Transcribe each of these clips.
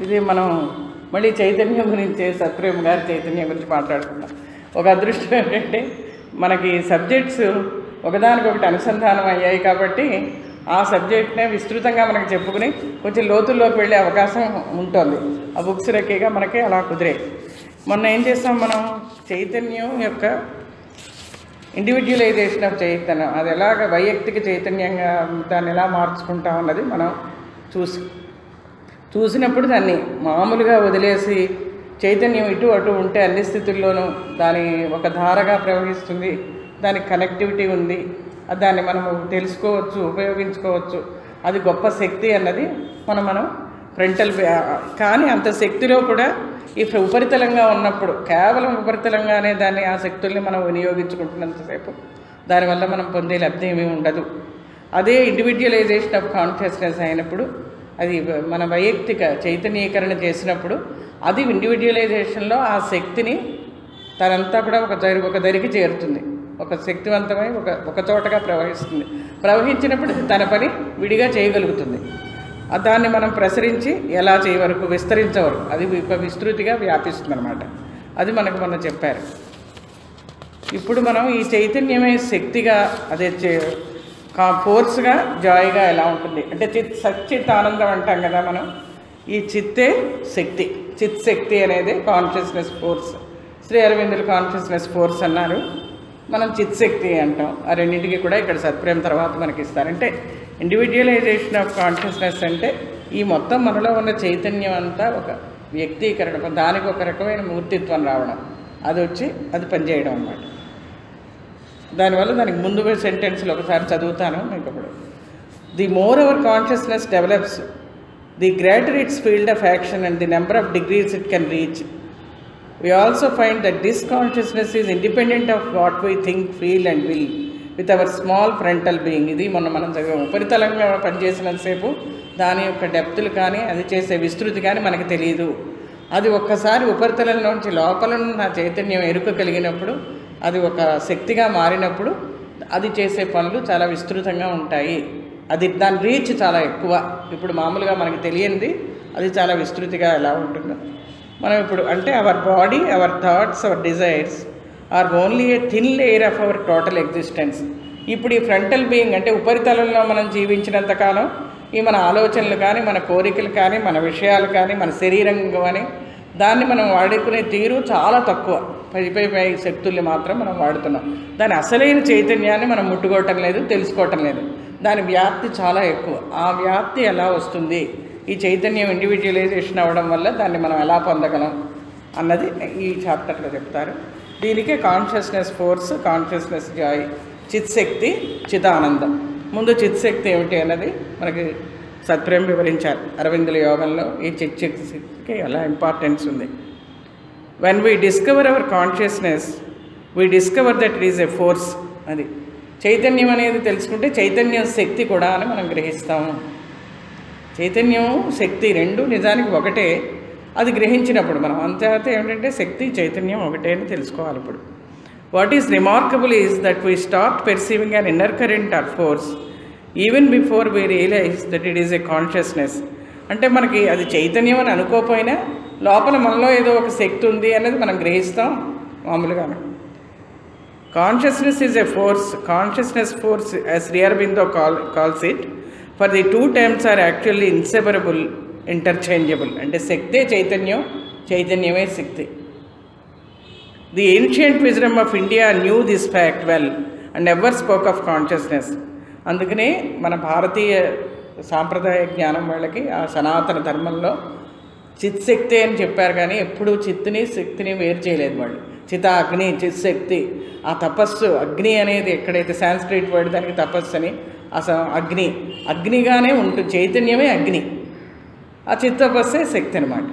ఇది మనం మళ్ళీ చైతన్యం గురించి సత్ప్రేమ్ గారి చైతన్యం గురించి మాట్లాడుకుందాం ఒక అదృష్టం ఏంటంటే మనకి సబ్జెక్ట్స్ ఒకదానికొకటి అనుసంధానం అయ్యాయి కాబట్టి ఆ సబ్జెక్ట్నే విస్తృతంగా మనకి చెప్పుకుని కొంచెం లోతుల్లోకి వెళ్ళే అవకాశం ఉంటుంది ఆ బుక్స్ రకీగా మనకి అలా కుదిరే మొన్న ఏం చేస్తాం మనం చైతన్యం యొక్క ఇండివిజువలైజేషన్ ఆఫ్ చైతన్యం అది ఎలాగ వైయక్తిక చైతన్యంగా దాన్ని ఎలా మార్చుకుంటాం అన్నది మనం చూసి చూసినప్పుడు దాన్ని మామూలుగా వదిలేసి చైతన్యం ఇటు అటు ఉంటే అన్ని స్థితుల్లోనూ దాని ఒక ధారగా ప్రవహిస్తుంది దానికి కనెక్టివిటీ ఉంది అది దాన్ని మనం తెలుసుకోవచ్చు ఉపయోగించుకోవచ్చు అది గొప్ప శక్తి అన్నది మనం మనం ఫ్రంటల్ కానీ అంత శక్తిలో కూడా ఈ ఉపరితలంగా ఉన్నప్పుడు కేవలం ఉపరితలంగానే దాన్ని ఆ శక్తుల్ని మనం వినియోగించుకుంటున్నంతసేపు దానివల్ల మనం పొందే లబ్ధి ఏమీ ఉండదు అదే ఇండివిజువలైజేషన్ ఆఫ్ కాన్షియస్నెస్ అయినప్పుడు అది మన వైయక్తిక చైతన్యీకరణ చేసినప్పుడు అది ఇండివిజువలైజేషన్లో ఆ శక్తిని తనంతా కూడా ఒక దరి ఒక దరికి చేరుతుంది ఒక శక్తివంతమై ఒక ఒక చోటగా ప్రవహిస్తుంది ప్రవహించినప్పుడు ఇది తన పని విడిగా చేయగలుగుతుంది ఆ దాన్ని మనం ప్రసరించి ఎలా చేయవరకు విస్తరించవరకు అది ఒక విస్తృతిగా వ్యాపిస్తుంది అనమాట అది మనకు మొన్న చెప్పారు ఇప్పుడు మనం ఈ చైతన్యమే శక్తిగా అదే చే- కా ఫోర్స్గా జాయ్గా ఎలా ఉంటుంది అంటే చిత్ సచ్చిత్ ఆనందం అంటాం కదా మనం ఈ చిత్తే శక్తి చిత్ శక్తి అనేది కాన్షియస్నెస్ ఫోర్స్ శ్రీ అరవిందులు కాన్షియస్నెస్ ఫోర్స్ అన్నారు మనం చిత్ శక్తి అంటాం ఆ రెండింటికి కూడా ఇక్కడ సత్ప్రేమ తర్వాత మనకి ఇస్తారు అంటే ఇండివిజువలైజేషన్ ఆఫ్ కాన్షియస్నెస్ అంటే ఈ మొత్తం మనలో ఉన్న చైతన్యం అంతా ఒక వ్యక్తీకరణ దానికి ఒక రకమైన మూర్తిత్వం రావడం అది వచ్చి అది పనిచేయడం అన్నమాట దానివల్ల దానికి ముందు సెంటెన్స్లో ఒకసారి చదువుతాను మీకు ఇప్పుడు the more our consciousness develops the greater its field of action and the number of degrees it can reach We also find that this consciousness is independent of what we think, feel and will with our small frontal being. ఇది మొన్న మనం చదివాం ఉపరితలంగా పనిచేసినంతసేపు దాని యొక్క డెప్తులు కానీ అది చేసే విస్తృతి కానీ మనకు తెలియదు అది ఒక్కసారి ఉపరితలంలోంచి లోపల ఉన్న చైతన్యం ఎరుక కలిగినప్పుడు అది ఒక శక్తిగా మారినప్పుడు అది చేసే పనులు చాలా విస్తృతంగా ఉంటాయి అది దాని రీచ్ చాలా ఎక్కువ ఇప్పుడు మామూలుగా మనకి తెలియంది అది చాలా విస్తృతిగా ఎలా ఉంటుందో మనం ఇప్పుడు అంటే our body our thoughts our desires are only a thin layer of our total existence ఇప్పుడు ఈ ఫ్రంటల్ బీయింగ్ అంటే ఉపరితలంలో మనం జీవించినంత కాలం ఈ మన ఆలోచనలు కానీ మన కోరికలు కానీ మన విషయాలు కానీ మన శరీరం కానీ దాన్ని మనం వాడుకునే తీరు చాలా తక్కువ పై పై పై శక్తుల్ని మాత్రం మనం వాడుతున్నాం దాని అసలైన చైతన్యాన్ని మనం ముట్టుకోవటం లేదు తెలుసుకోవటం లేదు దాని వ్యాప్తి చాలా ఎక్కువ ఆ వ్యాప్తి ఎలా వస్తుంది ఈ చైతన్యం ఇండివిజువలైజేషన్ అవ్వడం వల్ల దాన్ని మనం ఎలా పొందగలం అన్నది ఈ చాప్టర్లో చెప్తారు దీనికే కాన్షియస్నెస్ ఫోర్స్ కాన్షియస్నెస్ జాయ్ చిత్శక్తి చిదానందం ముందు చిత్శక్తి ఏమిటి అన్నది మనకి సత్ప్రేమ్ వివరించారు అరవిందుల యోగంలో ఈ చిత్శక్తికి ఎలా ఇంపార్టెన్స్ ఉంది when we discover our consciousness we discover that it is a force అది చైతన్యం అనేది తెలుసుకుంటే చైతన్యం శక్తి కూడా అని మనం గ్రహిస్తాము చైతన్యం శక్తి రెండు నిజానికి ఒకటే అది గ్రహించినప్పుడు మనం అంతేత ఏమిటంటే శక్తి చైతన్యం ఒకటే అని తెలుసుకోవాలి ఇప్పుడు what is remarkable is that we start perceiving an inner current or force even before we realize that it is a consciousness అంటే మనకి అది చైతన్యం అని అనుకోపోయినా లోపల మనలో ఏదో ఒక శక్తి ఉంది అనేది మనం గ్రహిస్తాం మామూలుగానే consciousness is a force consciousness force as Aurobindo call calls it for the two terms are actually inseparable interchangeable అంటే శక్తే చైతన్యం చైతన్యమే శక్తి the ancient wisdom of India knew this fact well and ever spoke of consciousness అందుకనే మన భారతీయ సాంప్రదాయ జ్ఞానం వాళ్ళకి ఆ సనాతన ధర్మంలో చిత్శక్తి అని చెప్పారు కానీ ఎప్పుడూ చిత్తుని శక్తిని వేరు చేయలేదు వాళ్ళు చిత అగ్ని చిత్శక్తి ఆ తపస్సు అగ్ని అనేది ఎక్కడైతే సాంస్క్రిట్ వర్డ్ దానికి తపస్సు అని అసలు అగ్ని అగ్నిగానే ఉంటుంది చైతన్యమే అగ్ని ఆ చిత్ తపస్సే శక్తి అనమాట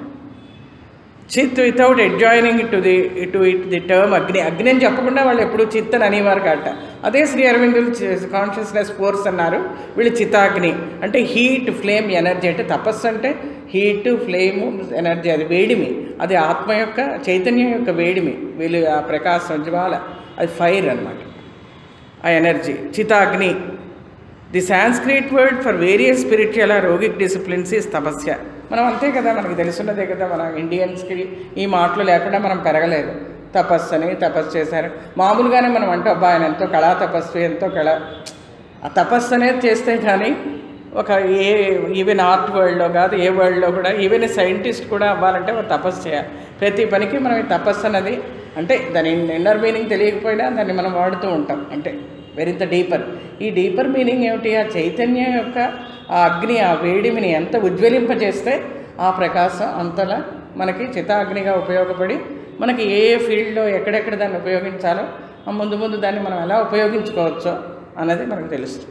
చిత్ without adjoining to the to it the term agni అగ్ని అని చెప్పకుండా వాళ్ళు ఎప్పుడు చిత్ అని అనేవారు కాట అదే శ్రీ అరవిందులు కాన్షియస్నెస్ ఫోర్స్ అన్నారు వీళ్ళు చితాగ్ని అంటే హీట్ ఫ్లేమ్ ఎనర్జీ అంటే తపస్సు అంటే హీట్ ఫ్లేము ఎనర్జీ అది వేడిమి అది ఆత్మ యొక్క చైతన్యం యొక్క వేడిమి వీళ్ళు ఆ ప్రకాశం జ్వాల అది ఫైర్ అన్నమాట ఆ ఎనర్జీ చితాగ్ని the Sanskrit word for various spiritual or yogic disciplines is tapasya మనం అంతే కదా మనకి తెలుసున్నదే కదా మన ఇండియన్స్కి ఈ మాటలు లేకుండా మనం పెరగలేదు తపస్సు అని తపస్సు చేశారు మామూలుగానే మనం అంటే అబ్బా ఆయన ఎంతో కళా తపస్సు ఎంతో కళ ఆ తపస్సు అనేది చేస్తే కానీ ఒక ఏ ఈవెన్ ఆర్ట్ వరల్డ్లో కాదు ఏ వరల్డ్లో కూడా ఈవెన్ సైంటిస్ట్ కూడా అవ్వాలంటే ఒక తపస్సు చేయాలి ప్రతి పనికి మనం ఈ తపస్సు అన్నది అంటే దాని ఇన్నర్ మీనింగ్ తెలియకపోయినా దాన్ని మనం వాడుతూ ఉంటాం అంటే వెరింత డీపర్ ఈ డీపర్ మీనింగ్ ఏమిటి ఆ చైతన్యం యొక్క ఆ అగ్ని ఆ వేడిమిని ఎంత ఉజ్వలింపజేస్తే ఆ ప్రకాశం అంతలా మనకి చితాగ్నిగా ఉపయోగపడి మనకి ఏ ఏ ఫీల్డ్లో ఎక్కడెక్కడ దాన్ని ఉపయోగించాలో ఆ ముందు ముందు దాన్ని మనం ఎలా ఉపయోగించుకోవచ్చో అన్నది మనకు తెలుస్తుంది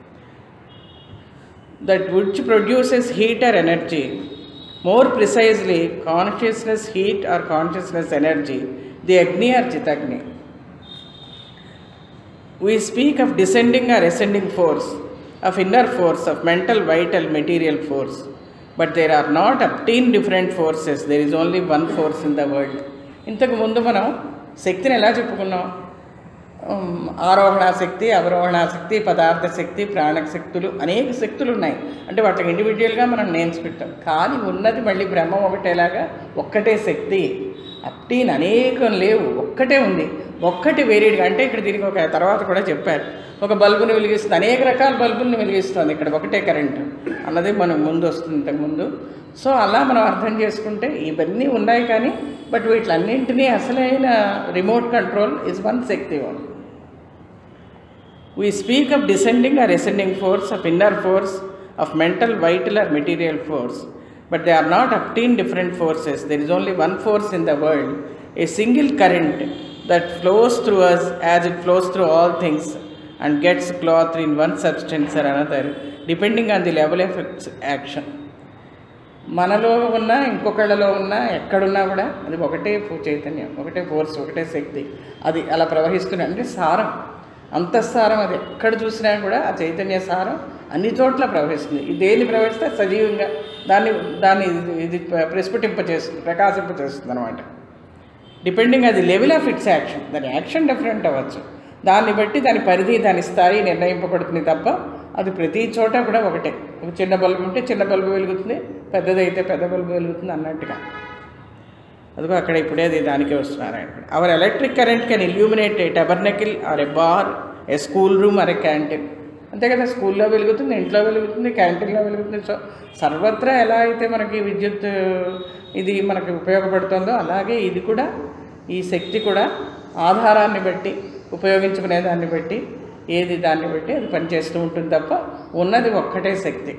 that which produces heat or energy, more precisely consciousness heat or consciousness energy, the Agni or Chitagni. We speak of descending or ascending force, of inner force, of mental, vital, material force. But there are not obtained different forces, there is only one force in the world. ఇంతకు ముందు మనం శక్తిని ఎలా చెప్పుకున్నాం ఉమ్, ఆరోహణ శక్తి అవరోహణ శక్తి పదార్థ శక్తి ప్రాణ శక్తులు అనేక శక్తులు ఉన్నాయి అంటే వాటికి ఇండివిజువల్గా మనం నేమ్స్ పెట్టాం కానీ ఉన్నది మళ్ళీ బ్రహ్మం ఒకటేలాగా ఒక్కటే శక్తి అప్టీన్ అనేకం లేవు ఒక్కటే ఉంది ఒక్కటి వేరేడిగా అంటే ఇక్కడ దీనికి ఒక తర్వాత కూడా చెప్పారు ఒక బల్బుని వెలిగిస్తుంది అనేక రకాల బల్బుల్ని వెలిగిస్తుంది ఇక్కడ ఒకటే కరెంటు అన్నది మనం ముందు వస్తుంది ఇంతకుముందు సో అలా మనం అర్థం చేసుకుంటే ఇవన్నీ ఉన్నాయి కానీ బట్ వీటిలన్నింటినీ అసలైన remote control is one shakti only We speak of descending or ascending force, of inner force, of mental, vital, or material force, but they are not obtained different forces. There is only one force in the world, a single current that flows through us as it flows through all things and gets clothed in one substance or another, depending on the level of its action. మనలో ఉన్న ఇంకొకళ్ళలో ఉన్న ఎక్కడున్నా కూడా అది ఒకటే ఫో- చైతన్యం ఒకటే ఫోర్స్ ఒకటే శక్తి అది అలా ప్రవహిస్తుంది అంటే సారం అంతఃసారం అది ఎక్కడ చూసినా కూడా ఆ చైతన్య సారం అన్ని చోట్ల ప్రవహిస్తుంది ఇది దేన్ని ప్రవహిస్తే సజీవంగా దాన్ని దాన్ని ఇది- ఇది ప్రస్ఫుటింపచేస్తుంది ప్రకాశింపచేస్తుంది అనమాట డిపెండింగ్ అది లెవెల్ ఆఫ్ ఇట్స్ యాక్షన్ దాని యాక్షన్ డిఫరెంట్ అవ్వచ్చు దాన్ని బట్టి దాని పరిధి దాని స్థాయి నిర్ణయింపబడుతుంది తప్ప అది ప్రతి చోట కూడా ఒకటే ఒక చిన్న బల్బు ఉంటే చిన్న బల్బు వెలుగుతుంది పెద్దదైతే పెద్ద బల్బు వెలుగుతుంది అన్నట్టుగా అదిగో అక్కడ ఇప్పుడే అది దానికే వస్తున్నారు ఆయన our electric current can illuminate a tabernacle or a bar a school room or a canteen అంతే కదా స్కూల్లో వెలుగుతుంది ఇంట్లో వెలుగుతుంది క్యాంటీన్లో వెలుగుతుంది సో సర్వత్రా ఎలా అయితే మనకి విద్యుత్ ఇది మనకి ఉపయోగపడుతుందో అలాగే ఇది కూడా ఈ శక్తి కూడా ఆధారాన్ని బట్టి ఉపయోగించుకునే దాన్ని బట్టి ఏది దాన్ని బట్టి అది పనిచేస్తూ ఉంటుంది తప్ప ఉన్నది ఒక్కటే శక్తి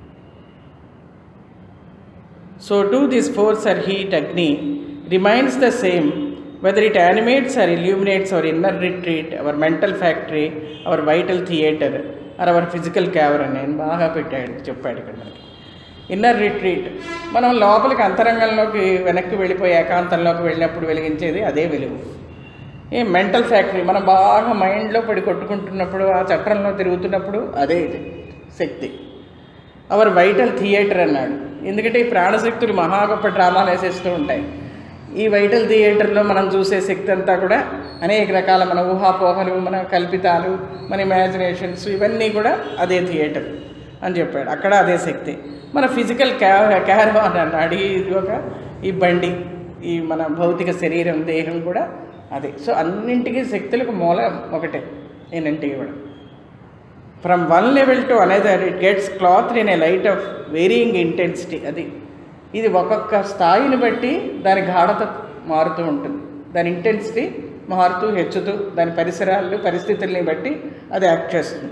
So too this force or heat Agni remains the same whether it animates or illuminates our inner retreat, our mental factory, our vital theatre or our physical cavern నేను బాగా పెట్టాడు చెప్పాడు ఇక్కడ మనకి ఇన్నర్ రిట్రీట్ మనం లోపలికి అంతరంగంలోకి వెనక్కి వెళ్ళిపోయి ఏకాంతంలోకి వెళ్ళినప్పుడు వెలిగించేది అదే వెలుగు ఏ మెంటల్ ఫ్యాక్టరీ మనం బాగా మైండ్లో పడి కొట్టుకుంటున్నప్పుడు ఆ చట్రంలో తిరుగుతున్నప్పుడు అదే ఇది శక్తి అవర్ వైటల్ థియేటర్ అన్నాడు ఎందుకంటే ఈ ప్రాణశక్తులు మహా గొప్ప డ్రామాలు వేసేస్తూ ఉంటాయి ఈ వైటల్ థియేటర్లో మనం చూసే శక్తి అంతా కూడా అనేక రకాల మన ఊహాపోహలు మన కల్పితాలు మన ఇమాజినేషన్స్ ఇవన్నీ కూడా అదే థియేటర్ అని చెప్పాడు అక్కడ అదే శక్తి మన ఫిజికల్ క్యా క్యారవాన్ అన్నాడు ఇది ఒక ఈ బండి ఈ మన భౌతిక శరీరం దేహం కూడా అదే సో అన్నింటికీ శక్తులకు మూలం ఒకటే నేనంటికి కూడా from one level to another it gets clothed in a light of varying intensity అది ఇది ఒక్కొక్క స్థాయిని బట్టి దాని గాఢత మారుతూ ఉంటుంది దాని ఇంటెన్సిటీ మారుతూ హెచ్చుతూ దాని పరిసరాలు పరిస్థితుల్ని బట్టి అది యాక్ట్ చేస్తుంది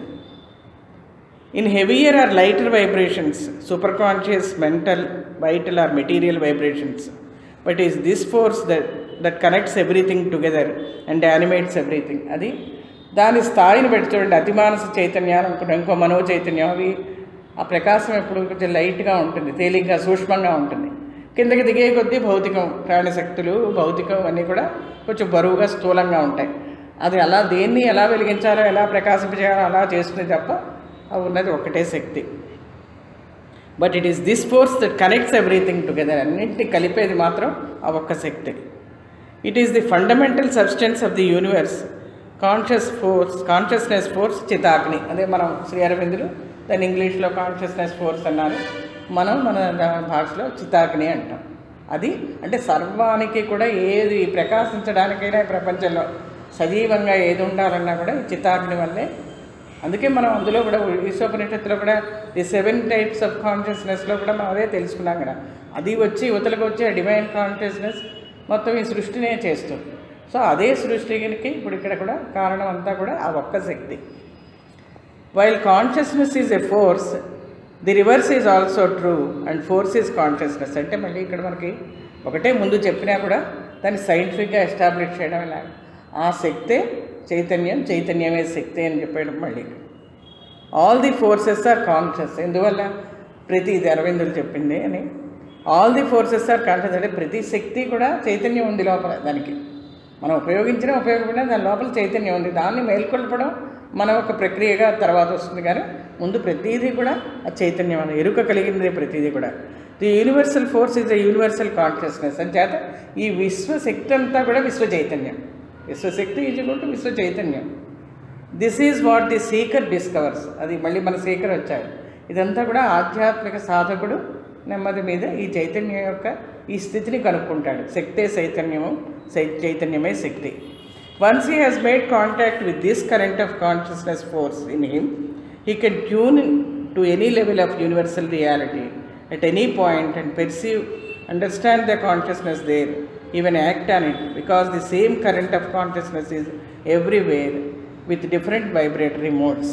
in heavier or lighter vibrations super conscious mental vital or material vibrations but is this force that that connects everything together and animates everything అది దాని స్థాయిని బట్టి చూడండి అతిమానస చైతన్యాలు అనుకుంటాం ఇంకో మనో చైతన్యం అవి ఆ ప్రకాశం ఎప్పుడు కొంచెం లైట్గా ఉంటుంది తేలిగ్గా సూక్ష్మంగా ఉంటుంది కిందకి దిగే కొద్దీ భౌతికం ప్రాణశక్తులు భౌతికం అన్నీ కూడా కొంచెం బరువుగా స్థూలంగా ఉంటాయి అది అలా దేన్ని ఎలా వెలిగించాలో ఎలా ప్రకాశింపజేయాలో అలా చేస్తుంది తప్ప అవి ఉన్నది ఒకటే శక్తి but it is this force that connects everything together అన్నింటినీ కలిపేది మాత్రం ఆ ఒక్క శక్తి it is the fundamental substance of the universe conscious force consciousness force చితాగ్ని అదే మనం శ్రీ అరవిందులు దాన్ని ఇంగ్లీష్లో కాన్షియస్నెస్ ఫోర్స్ అన్నారు మనం మన దా- భాషలో చితాగ్ని అంటాం అది అంటే సర్వానికి కూడా ఏది ప్రకాశించడానికైనా ఈ ప్రపంచంలో సజీవంగా ఏది ఉండాలన్నా కూడా ఈ చితాగ్ని వల్లే అందుకే మనం అందులో కూడా ఈశ్వపనిషత్తులో కూడా ది సెవెన్ టైప్స్ ఆఫ్ కాన్షియస్నెస్లో కూడా మనం అదే తెలుసుకున్నాం కదా అది వచ్చి యువతలకు వచ్చే డివైన్ కాన్షియస్నెస్ మొత్తం ఈ సృష్టినే చేస్తుంది సో అదే సృష్టికి ఇప్పుడు ఇక్కడ కూడా కారణం అంతా కూడా ఆ ఒక్క శక్తి while consciousness is a force the reverse is also true and force is consciousness అంటే మళ్ళీ ఇక్కడ మనకి ఒకటే ముందు చెప్పినా కూడా దాన్ని సైంటిఫిక్గా ఎస్టాబ్లిష్ చేయడం ఇలా ఆ శక్తే చైతన్యం చైతన్యమే శక్తి అని చెప్పడం మళ్ళీ all the forces are conscious ఎందువల్ల ప్రతి ఇది అరవిందులు చెప్పింది అని all the forces are conscious అంటే ప్రతి శక్తి కూడా చైతన్యం ఉంది లోపల దానికి మనం ఉపయోగించిన ఉపయోగపడిన దాని లోపల చైతన్యం ఉంది దాన్ని మేల్కొల్పడం మన ఒక ప్రక్రియగా తర్వాత వస్తుంది కానీ ముందు ప్రతిదీ కూడా ఆ చైతన్యం అని ఎరుక కలిగినది ప్రతిదీ కూడా the universal force is a universal consciousness అని చేత ఈ విశ్వశక్తి అంతా కూడా విశ్వ చైతన్యం విశ్వశక్తి ఈజ్ టు విశ్వ చైతన్యం this is what the seeker discovers అది మళ్ళీ మన సీకర్ వచ్చాయి ఇదంతా కూడా ఆధ్యాత్మిక సాధకుడు నెమ్మది మీద ఈ చైతన్యం యొక్క ఈ స్థితిని కనుక్కుంటాడు శక్తే చైతన్యము చై- చైతన్యమే శక్తి once he has made contact with this current of consciousness force in him he can tune to any level of universal reality at any point and perceive, understand the consciousness there, even act on it, because the same current of consciousness is everywhere with different vibratory modes.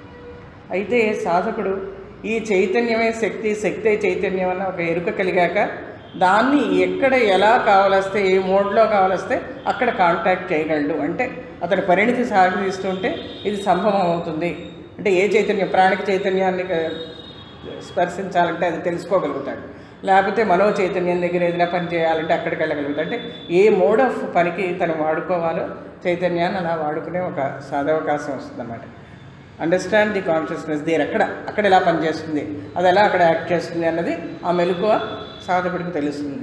అయితే సాధకుడు ఈ చైతన్యమే శక్తి శక్తే చైతన్యం అన్న ఒక ఎరుక కలిగాక దాన్ని ఎక్కడ ఎలా కావలస్తే ఏ మోడ్లో కావలస్తే అక్కడ కాంటాక్ట్ చేయగలడు అంటే అతడి పరిణితి సాగిస్తుంటే ఇది సంభవం అవుతుంది అంటే ఏ చైతన్యం ప్రాణిక చైతన్యాన్ని క- స్పర్శించాలంటే అది తెలుసుకోగలుగుతాడు లేకపోతే మనో చైతన్యం దగ్గర ఏదైనా పని చేయాలంటే అక్కడికి వెళ్ళగలుగుతాడు అంటే ఏ మోడ్ ఆఫ్ పనికి తను వాడుకోవాలో చైతన్యాన్ని అలా వాడుకునే ఒక సాధవకాశం వస్తుంది అన్నమాట అండర్స్టాండ్ ది కాన్షియస్నెస్ దేర్ ఎక్కడ అక్కడ ఎలా పనిచేస్తుంది అది ఎలా అక్కడ యాక్ట్ చేస్తుంది అన్నది ఆ మెలకువ సాధకుడికి తెలుస్తుంది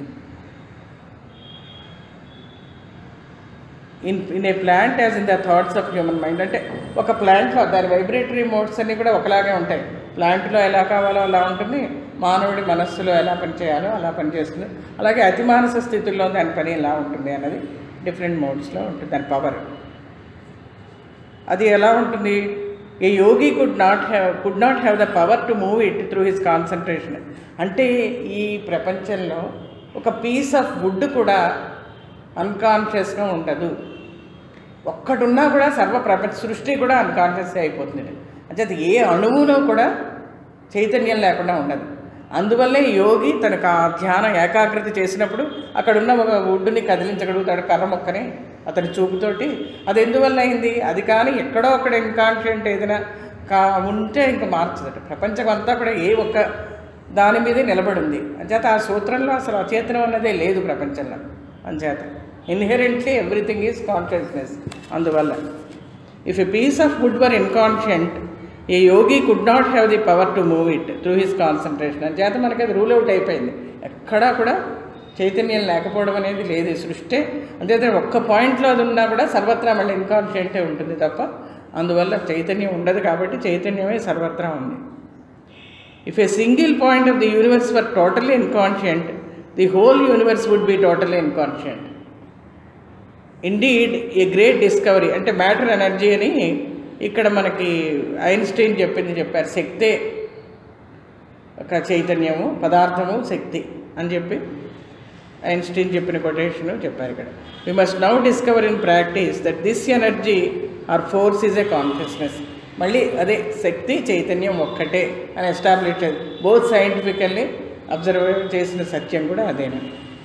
in in a plant as in the thoughts of human mind అంటే ఒక ప్లాంట్లో దాని వైబ్రేటరీ మోడ్స్ అన్నీ కూడా ఒకలాగే ఉంటాయి ప్లాంట్లో ఎలా కావాలో అలా ఉంటుంది మానవుడి మనస్సులో ఎలా పనిచేయాలో అలా పనిచేస్తుంది అలాగే అతి మానస స్థితుల్లో దాని పని ఎలా ఉంటుంది అన్నది డిఫరెంట్ మోడ్స్లో ఉంటుంది దాని పవర్ అది ఎలా ఉంటుంది a yogi could not have could not have the power to move it through his concentration అంటే ఈ ప్రపంచంలో ఒక పీస్ ఆఫ్ వుడ్ కూడా అన్కాన్షియస్గా ఉండదు ఒక్కడున్నా కూడా సర్వ ప్రపంచ సృష్టి కూడా అన్కాన్షియస్ అయిపోతుంది అంటే అది ఏ అణువులో కూడా చైతన్యం లేకుండా ఉండదు అందువల్లే యోగి తనకు ఆ ధ్యాన ఏకాగ్రత చేసినప్పుడు అక్కడున్న ఒక వుడ్డుని కదిలించగలుగుతాడు కర్ర మొక్కని అతని చూపుతోటి అది ఎందువల్ల అయింది అది కానీ ఎక్కడో అక్కడ ఇన్కాన్షియంట్ ఏదైనా కా ఉంటే ఇంకా మార్చదట ప్రపంచం అంతా కూడా ఏ ఒక్క దాని మీదే నిలబడి ఉంది అంచేత ఆ సూత్రంలో అసలు అచేతనం అన్నదే లేదు ప్రపంచంలో అంచేత ఇన్హెరెంట్లీ ఎవ్రీథింగ్ ఈజ్ కాన్షియస్నెస్ అందువల్ల if a piece of wood were inconscient a yogi could not have the power to move it through his concentration అని చేత మనకి అది రూల్ అవుట్ అయిపోయింది ఎక్కడా కూడా చైతన్యం లేకపోవడం అనేది లేదు ఈ సృష్టి అంతే ఒక్క పాయింట్లో అది ఉన్నా కూడా సర్వత్రా మళ్ళీ ఇన్కాన్షియంటే ఉంటుంది తప్ప అందువల్ల చైతన్యం ఉండదు కాబట్టి చైతన్యమే సర్వత్రా ఉంది if a single point of the universe were totally inconscient the whole universe would be totally inconscient indeed a great discovery అంటే మ్యాటర్ ఎనర్జీ అని ఇక్కడ మనకి ఐన్స్టైన్ చెప్పింది చెప్పారు శక్తే ఒక చైతన్యము పదార్థము శక్తి అని చెప్పి ఐన్స్టీన్ చెప్పిన కొటేషను చెప్పారు ఇక్కడ we must now discover in practice that this energy or force is a consciousness మళ్ళీ అదే శక్తి చైతన్యం ఒక్కటే అని ఎస్టాబ్లిష్ బోత్ సైంటిఫికల్లీ అబ్జర్వ్ చేసిన సత్యం కూడా అదేనే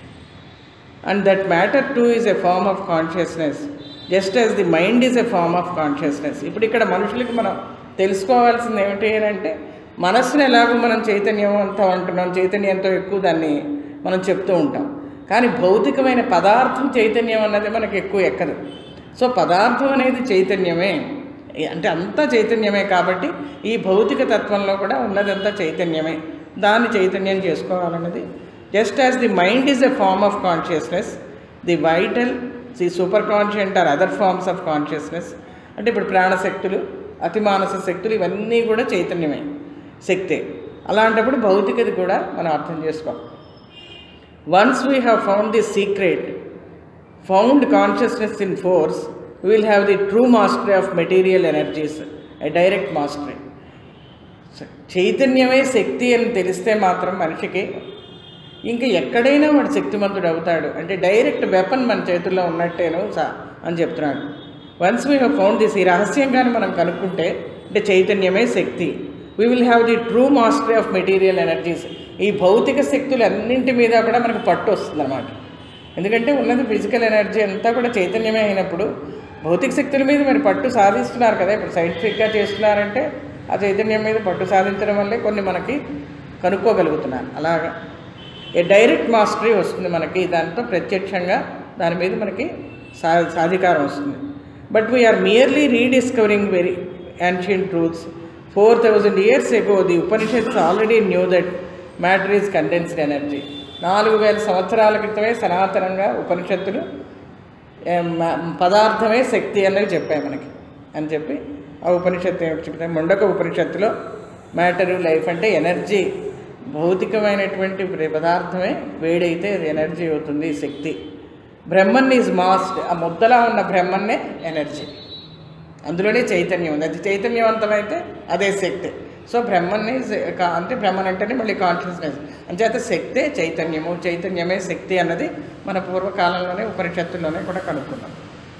and that matter too is a form of consciousness just as the mind is a form of consciousness ఇప్పుడు ఇక్కడ మనుషులకి మనం తెలుసుకోవాల్సింది ఏమిటి అని అంటే మనస్సును ఎలాగో మనం చైతన్యం అంతా అంటున్నాం చైతన్యంతో ఎక్కువ దాన్ని మనం చెప్తూ ఉంటాం కానీ భౌతికమైన పదార్థం చైతన్యం అన్నది మనకు ఎక్కువ ఎక్కదు సో పదార్థం అనేది చైతన్యమే అంటే అంతా చైతన్యమే కాబట్టి ఈ భౌతిక తత్వంలో కూడా ఉన్నదంతా చైతన్యమే దాన్ని చైతన్యం చేసుకోవాలన్నది just as the mind is a form of consciousness the vital the super conscient or other forms of consciousness అంటే ఇప్పుడు ప్రాణశక్తులు అతిమానస శక్తులు ఇవన్నీ కూడా చైతన్యమే శక్తే అలాంటప్పుడు భౌతికత కూడా మనం అర్థం చేసుకోవాలి once we have found the secret found consciousness in force will have the true mastery of material energies a direct mastery చైతన్యమే శక్తి అని తెలిస్తే మాత్రం మనిషికి ఇంకా ఎక్కడైనా వాడు శక్తిమంతుడు అవుతాడు అంటే డైరెక్ట్ వెపన్ మన చేతుల్లో ఉన్నట్టేను సా అని చెప్తున్నాడు once we have found this ఈ రహస్యం కానీ మనం కనుక్కుంటే అంటే చైతన్యమే శక్తి we will have the true mastery of material energies ఈ భౌతిక శక్తులు అన్నింటి మీద కూడా మనకు పట్టు వస్తుంది అన్నమాట ఎందుకంటే ఉన్నది ఫిజికల్ ఎనర్జీ అంతా కూడా చైతన్యమే అయినప్పుడు భౌతిక శక్తుల మీద మరి పట్టు సాధిస్తున్నారు కదా ఇప్పుడు సైంటిఫిక్గా చేస్తున్నారంటే ఆ చైతన్యం మీద పట్టు సాధించడం వల్లే కొన్ని మనకి కనుక్కోగలుగుతున్నారు అలాగా ఏ డైరెక్ట్ మాస్టరీ వస్తుంది మనకి దాంతో ప్రత్యక్షంగా దాని మీద మనకి సా సాధికారం వస్తుంది but we are merely rediscovering very ancient truths four thousand years ago the Upanishads already knew that matter is condensed energy నాలుగు వేల సంవత్సరాల క్రితమే సనాతనంగా ఉపనిషత్తులు ఏ, మ- పదార్థమే శక్తి అన్నది చెప్పాయి మనకి అని చెప్పి ఆ ఉపనిషత్తు ఏమిటి చెప్తాయి ముండక ఉపనిషత్తులో మ్యాటరు లైఫ్ అంటే ఎనర్జీ భౌతికమైనటువంటి ప్ర- పదార్థమే వేడైతే అది ఎనర్జీ అవుతుంది శక్తి బ్రహ్మన్ ఈజ్ మాస్ట్ ఆ ముద్దలా ఉన్న బ్రహ్మన్నే ఎనర్జీ అందులోనే చైతన్యం ఉంది అది చైతన్యవంతమైతే అదే శక్తి సో బ్రహ్మన్ని అంటే బ్రహ్మన్ అంటేనే మళ్ళీ కాన్షియస్నెస్ అంచేత శక్తే చైతన్యము చైతన్యమే శక్తి అన్నది మన పూర్వకాలంలోనే ఉపనిషత్తుల్లోనే కూడా కనుక్కున్నాం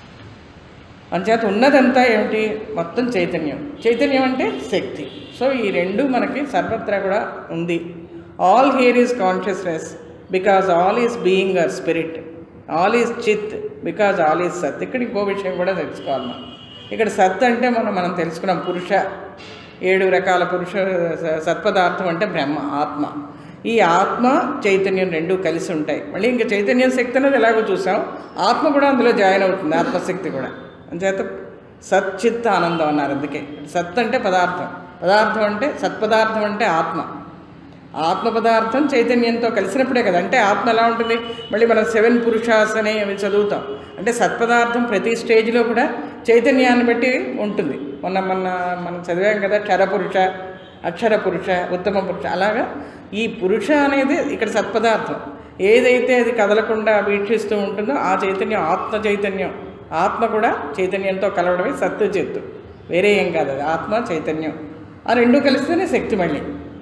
అంచేత ఉన్నదంతా ఏమిటి మొత్తం చైతన్యం చైతన్యం అంటే శక్తి సో ఈ రెండు మనకి సర్వత్రా కూడా ఉంది all here is consciousness because all is being or spirit all is chit because all is sat ఇక్కడ ఇంకో విషయం కూడా తెలుసుకోవాలి మనం ఇక్కడ సత్ అంటే మనం మనం తెలుసుకున్నాం పురుష ఏడు రకాల పురుష స- సత్పదార్థం అంటే బ్రహ్మ ఆత్మ ఈ ఆత్మ చైతన్యం రెండు కలిసి ఉంటాయి మళ్ళీ ఇంకా చైతన్యం శక్తి అనేది ఎలాగో చూసాం ఆత్మ కూడా అందులో జాయిన్ అవుతుంది ఆత్మశక్తి కూడా అంచేత సచ్చిత్ ఆనందం అన్నారు అందుకే సత్ అంటే పదార్థం పదార్థం అంటే సత్పదార్థం అంటే ఆత్మ ఆత్మ పదార్థం చైతన్యంతో కలిసినప్పుడే కదా అంటే ఆత్మ ఎలా ఉంటుంది మళ్ళీ మనం సెవెన్ పురుషాస్ అని అవి చదువుతాం అంటే సత్పదార్థం ప్రతి స్టేజ్లో కూడా చైతన్యాన్ని బట్టి ఉంటుంది మొన్న మొన్న మనం చదివాం కదా క్షరపురుష అక్షర పురుష ఉత్తమ పురుష అలాగా ఈ పురుష అనేది ఇక్కడ సత్పదార్థం ఏదైతే అది కదలకుండా వీక్షిస్తూ ఉంటుందో ఆ చైతన్యం ఆత్మ చైతన్యం ఆత్మ కూడా చైతన్యంతో కలవడమే సత్తు చిత్తు వేరే ఏం కాదు అది ఆత్మ చైతన్యం ఆ రెండు కలిస్తేనే శక్తి మళ్ళీ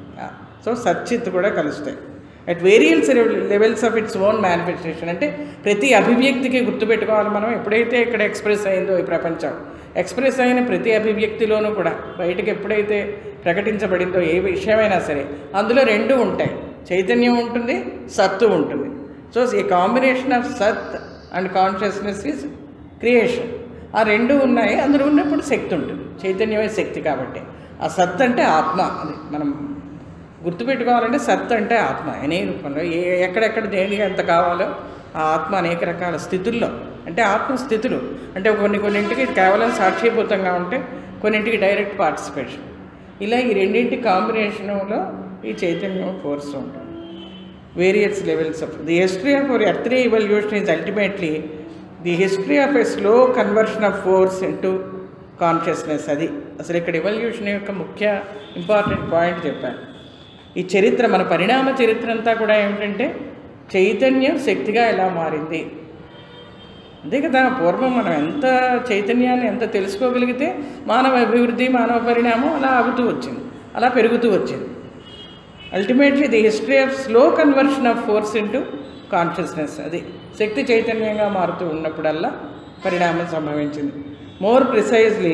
సో సచ్చిత్ కూడా కలుస్తాయి at various levels of its own manifestation అంటే ప్రతి అభివ్యక్తికి గుర్తుపెట్టుకోవాలి మనం ఎప్పుడైతే ఇక్కడ ఎక్స్ప్రెస్ అయిందో ఈ ప్రపంచం ఎక్స్ప్రెస్ అయిన ప్రతి అభివ్యక్తిలోనూ కూడా బయటకు ఎప్పుడైతే ప్రకటించబడిందో ఏ విషయమైనా సరే అందులో రెండు ఉంటాయి చైతన్యం ఉంటుంది సత్తు ఉంటుంది so a combination of sat and consciousness is creation ఆ రెండు ఉన్నాయి అందులో ఉన్నప్పుడు శక్తి ఉంటుంది చైతన్యమే శక్తి కాబట్టి ఆ సత్ అంటే ఆత్మ అది మనం గుర్తుపెట్టుకోవాలంటే సత్ అంటే ఆత్మ అనేక రూపంలో ఏ ఎక్కడెక్కడ దేనికి ఎంత కావాలో ఆ ఆత్మ అనేక రకాల స్థితుల్లో అంటే ఆత్మ స్థితులు అంటే కొన్ని కొన్నింటికి కేవలం సాక్షిభూతంగా ఉంటే కొన్నింటికి డైరెక్ట్ పార్టిసిపేషన్ ఇలా ఈ రెండింటి కాంబినేషన్లో ఈ చైతన్యం ఫోర్స్ ఉంటుంది various levels of the history of our earthly evolution is ultimately the history of a slow conversion of force into consciousness అది అసలు ఇక్కడ ఇవల్యూషన్ యొక్క ముఖ్య ఇంపార్టెంట్ పాయింట్ చెప్పాను ఈ చరిత్ర మన పరిణామ చరిత్ర అంతా కూడా ఏమిటంటే చైతన్యం శక్తిగా ఎలా మారింది అంతే కదా పూర్వం మనం ఎంత చైతన్యాన్ని ఎంత తెలుసుకోగలిగితే మానవ అభివృద్ధి మానవ పరిణామం అలా ఆగుతూ వచ్చింది అలా పెరుగుతూ వచ్చింది ultimately the history of slow conversion of force into consciousness అది శక్తి చైతన్యంగా మారుతూ ఉన్నప్పుడల్లా పరిణామం సంభవించింది more precisely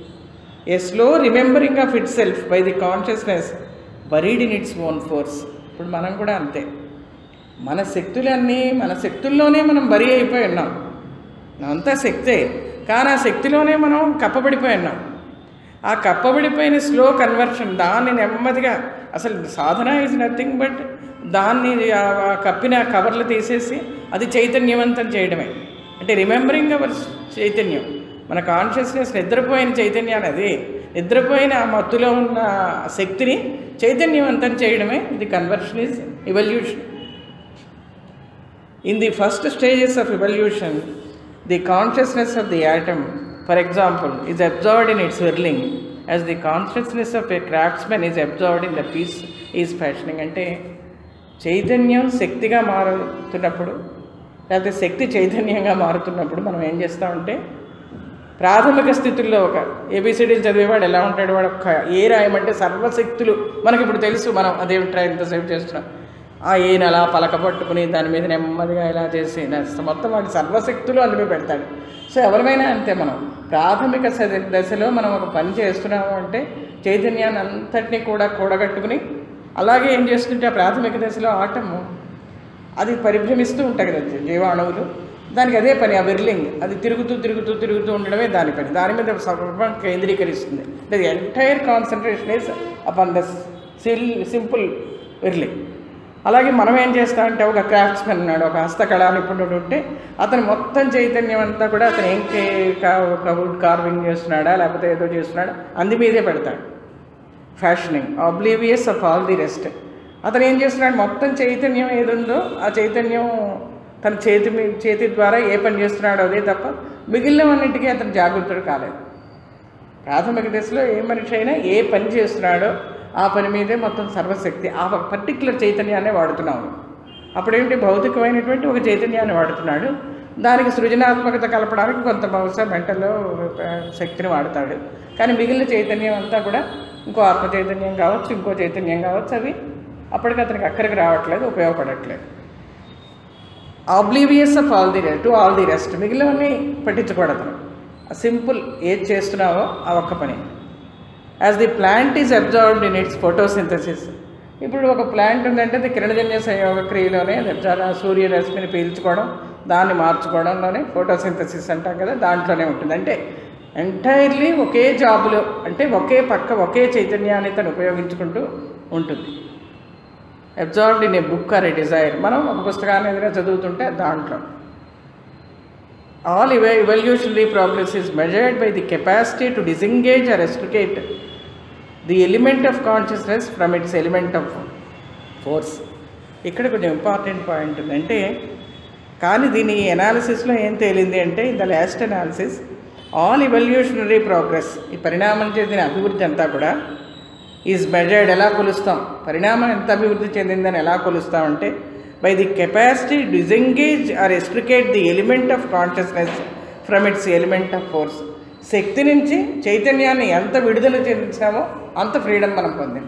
a slow remembering of itself by the consciousness buried in its own force ఇప్పుడు మనం కూడా అంతే మన శక్తులన్నీ మన శక్తుల్లోనే మనం బరి అయిపోయి ఉన్నాం అంతా శక్తే కానీ ఆ శక్తిలోనే మనం కప్పబడిపోయి ఉన్నాం ఆ కప్పబడిపోయిన స్లో కన్వర్షన్ దాన్ని నెమ్మదిగా అసలు సాధన ఈజ్ నథింగ్ బట్ దాన్ని ఆ ఆ కప్పిన కవర్లు తీసేసి అది చైతన్యవంతం చేయడమే అంటే రిమెంబరింగ్ అవర్ చైతన్యం మన కాన్షియస్నెస్ నిద్రపోయిన చైతన్యాన్ని అది నిద్రపోయిన ఆ మత్తులో ఉన్న శక్తిని చైతన్యవంతం చేయడమే ఇది conversion is evolution In the first stages of evolution, the consciousness of the atom, for example, is absorbed in its whirling, as the consciousness of a craftsman is absorbed in the piece is fashioning అంటే చైతన్యం శక్తిగా మారుతున్నప్పుడు లేకపోతే శక్తి చైతన్యంగా మారుతున్నప్పుడు మనం ఏం చేస్తామంటే ప్రాథమిక స్థితుల్లో ఒక ఏబిసిడీలు చదివేవాడు ఎలా ఉంటాడు వాడు ఒక్క ఏ రాయమంటే సర్వశక్తులు మనకి ఇప్పుడు తెలుసు మనం అదేమిట్రా ఇంతసేపు చేస్తున్నాం ఆ ఏను అలా పలక పట్టుకుని దాని మీద నెమ్మదిగా ఇలా చేసి నెక్స్ట్ మొత్తం వాడి సర్వశక్తులు అందులో పెడతాడు సో ఎవరిమైనా అంతే మనం ప్రాథమిక స- దశలో మనం ఒక పని చేస్తున్నాము అంటే చైతన్యాన్ని అంతటినీ కూడా కూడగట్టుకుని అలాగే ఏం చేస్తుంటే ఆ ప్రాథమిక దశలో ఆటము అది పరిభ్రమిస్తూ ఉంటాయి కదా జీవాణువులు దానికి అదే పని ఆ విర్లింగ్ అది తిరుగుతూ తిరుగుతూ తిరుగుతూ ఉండడమే దాని పని దాని మీద సర్వం కేంద్రీకరిస్తుంది the entire concentration is upon the sill simple whirling అలాగే మనం ఏం చేస్తామంటే ఒక క్రాఫ్ట్స్మెన్ ఉన్నాడు ఒక హస్తకళా నిపుణుడు ఉంటే అతను మొత్తం చైతన్యం అంతా కూడా అతను ఏం కే- కా- ఒక వుడ్ కార్వింగ్ చేస్తున్నాడా లేకపోతే ఏదో చేస్తున్నాడా అంది మీదే పెడతాడు fashioning oblivious of all the rest అతను ఏం చేస్తున్నాడు మొత్తం చైతన్యం ఏదుందో ఆ చైతన్యం తన చేతి మీ చేతి ద్వారా ఏ పని చేస్తున్నాడో అదే తప్ప మిగిలినవన్నింటికీ అతను జాగృతుడు కాలేదు ప్రాథమిక దశలో ఏ మనిషి అయినా ఏ పని చేస్తున్నాడో ఆ పని మీదే మొత్తం సర్వశక్తి ఆ పర్టికులర్ చైతన్యాన్ని వాడుతున్నాము అప్పుడేంటి భౌతికమైనటువంటి ఒక చైతన్యాన్ని వాడుతున్నాడు దానికి సృజనాత్మకత కలపడానికి కొంత బహుశా మెంటల్లో శక్తిని వాడతాడు కానీ మిగిలిన చైతన్యం అంతా కూడా ఇంకో ఆత్మ చైతన్యం కావచ్చు ఇంకో చైతన్యం కావచ్చు అవి అప్పటికి అతనికి అక్కడికి రావట్లేదు ఉపయోగపడట్లేదు oblivious of all the rest to all the rest మిగిలినవన్నీ పట్టించకూడదు సింపుల్ ఏది చేస్తున్నావో ఆ ఒక్క పని as the plant is absorbed in its photosynthesis ఇప్పుడు ఒక ప్లాంట్ ఉందంటే అది కిరణజన్య సంయోగ క్రియలోనే అది అబ్జర్వ్ ఆ సూర్యరశ్మిని పీల్చుకోవడం దాన్ని మార్చుకోవడంలోనే ఫోటోసింథసిస్ అంటాం కదా దాంట్లోనే ఉంటుంది అంటే ఎంటైర్లీ ఒకే జాబులో అంటే ఒకే పక్క ఒకే చైతన్యాన్ని తను ఉపయోగించుకుంటూ ఉంటుంది absorbed in a book or a desire మనం ఒక పుస్తకాన్ని ఏదైనా చదువుతుంటే దాంట్లో all evo evolutionary progress is measured by the capacity to disengage or extricate the element of consciousness from its element of force ఇక్కడ కొంచెం ఇంపార్టెంట్ పాయింట్ ఉంది అంటే కానీ దీని ఎనాలిసిస్లో ఏం తేలింది అంటే in the last analysis all evolutionary progress ఈ పరిణామం చెందిన అభివృద్ధి అంతా కూడా ఈజ్ మెజర్డ్ ఎలా కొలుస్తాం పరిణామం ఎంత అభివృద్ధి చెందిందని ఎలా కొలుస్తామంటే by the capacity disengage or extricate the element of consciousness from its element of force శక్తి నుంచి చైతన్యాన్ని ఎంత విడుదల చెందించామో అంత ఫ్రీడమ్ మనం పొందాం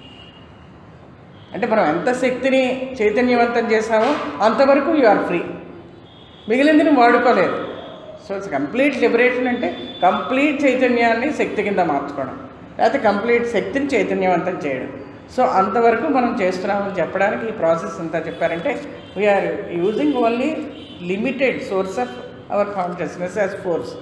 అంటే మనం ఎంత శక్తిని చైతన్యవంతం చేసామో అంతవరకు యు ఆర్ ఫ్రీ మిగిలింది నువ్వు వాడుకోలేదు సో ఇట్స్ కంప్లీట్ లిబరేషన్ అంటే కంప్లీట్ చైతన్యాన్ని శక్తి కింద మార్చుకోవడం లేకపోతే కంప్లీట్ శక్తిని చైతన్యవంతం చేయడం సో అంతవరకు మనం చేస్తున్నామని చెప్పడానికి ఈ ప్రాసెస్ అంతా చెప్పారంటే we are using only limited source of our consciousness as force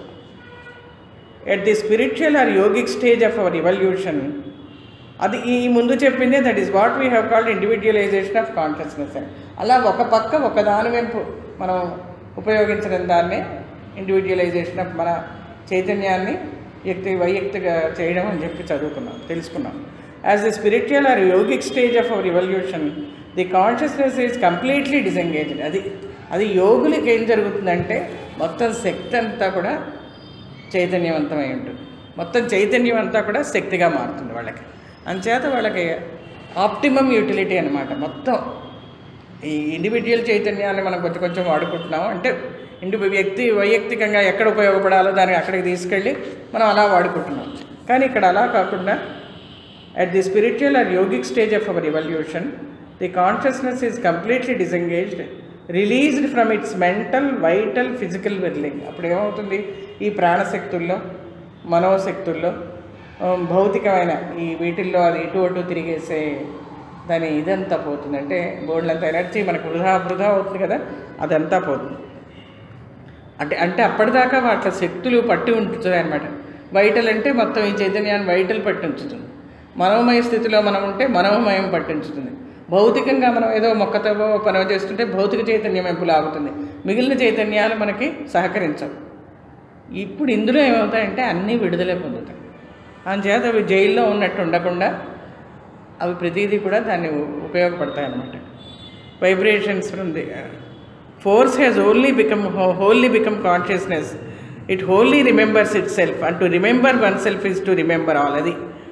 at the spiritual or yogic stage of our evolution అది ఈ ముందు చెప్పిందే that is what we have called individualization of consciousness అని అలా ఒక పక్క ఒక దాని వైపు మనం ఉపయోగించడం దాన్ని ఇండివిజువలైజేషన్ ఆఫ్ మన చైతన్యాన్ని వ్యక్తి వైయక్తిగా చేయడం అని చెప్పి చదువుకున్నాం తెలుసుకున్నాం as the spiritual or yogic stage of our evolution the consciousness is completely disengaged అది అది యోగులకి ఏం జరుగుతుందంటే మొత్తం శక్తి అంతా కూడా చైతన్యవంతమై ఉంటుంది మొత్తం చైతన్యం అంతా కూడా శక్తిగా మారుతుంది వాళ్ళకి అంచేత వాళ్ళకి ఆప్టిమమ్ యూటిలిటీ అనమాట మొత్తం ఈ ఇండివిజువల్ చైతన్యాన్ని మనం కొంచెం కొంచెం వాడుకుంటున్నాం అంటే ఇండి వ్యక్తి వైయక్తికంగా ఎక్కడ ఉపయోగపడాలో దాన్ని అక్కడికి తీసుకెళ్ళి మనం అలా వాడుకుంటున్నాం కానీ ఇక్కడ అలా కాకుండా at the spiritual or yogic stage of our evolution the consciousness is completely disengaged released from its mental vital physical whirling అప్పుడు ఏమవుతుంది ఈ ప్రాణశక్తుల్లో మనోశక్తుల్లో ఆ, భౌతికమైన ఈ వీటిల్లో అది ఇటు అటు తిరిగేసే దాని ఇదంతా పోతుంది అంటే బోర్డులంతా ఎనర్జీ మనకు వృధా వృధా అవుతుంది కదా అదంతా పోతుంది అంటే అంటే అప్పటిదాకా వాటి శక్తులు పట్టి ఉంచుతాయి అనమాట వైటల్ అంటే మొత్తం ఈ చైతన్యాన్ని వైటల్ పట్టి ఉంచుతుంది మనోమయ స్థితిలో మనం ఉంటే మనోమయం పట్టి ఉంచుతుంది భౌతికంగా మనం ఏదో మొక్కతో పని చేస్తుంటే భౌతిక చైతన్యం వైపు లాగుతుంది మిగిలిన చైతన్యాలు మనకి సహకరించవు ఇప్పుడు ఇందులో ఏమవుతాయంటే అన్నీ విడుదల పొందుతాయి అందుచేత అవి జైల్లో ఉన్నట్టు ఉండకుండా అవి ప్రతిదీ కూడా దాన్ని ఉ- ఉపయోగపడతాయి అన్నమాట vibrations from the force has only become wholly become consciousness it wholly remembers itself and to remember oneself is to remember all అది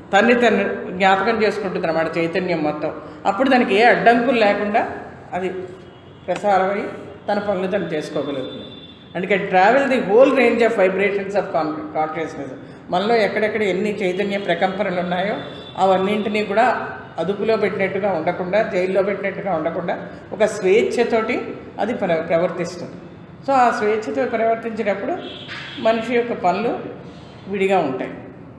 తన్ని తను జ్ఞాపకం చేసుకుంటుంది అన్నమాట చైతన్యం మొత్తం అప్పుడు దానికి ఏ అడ్డంకులు లేకుండా అది ప్రసారమై తన పనులు తను చేసుకోగలుగుతుంది అందుకే travel the whole range of vibrations of కాన్ కాన్షియస్నెస్ మనలో ఎక్కడెక్కడ ఎన్ని చైతన్య ప్రకంపనలు ఉన్నాయో అవన్నింటినీ కూడా అదుపులో పెట్టినట్టుగా ఉండకుండా జైల్లో పెట్టినట్టుగా ఉండకుండా ఒక స్వేచ్ఛతోటి అది ప్ర ప్రవర్తిస్తుంది సో ఆ స్వేచ్ఛతో ప్రవర్తించినప్పుడు మనిషి యొక్క పనులు విడిగా ఉంటాయి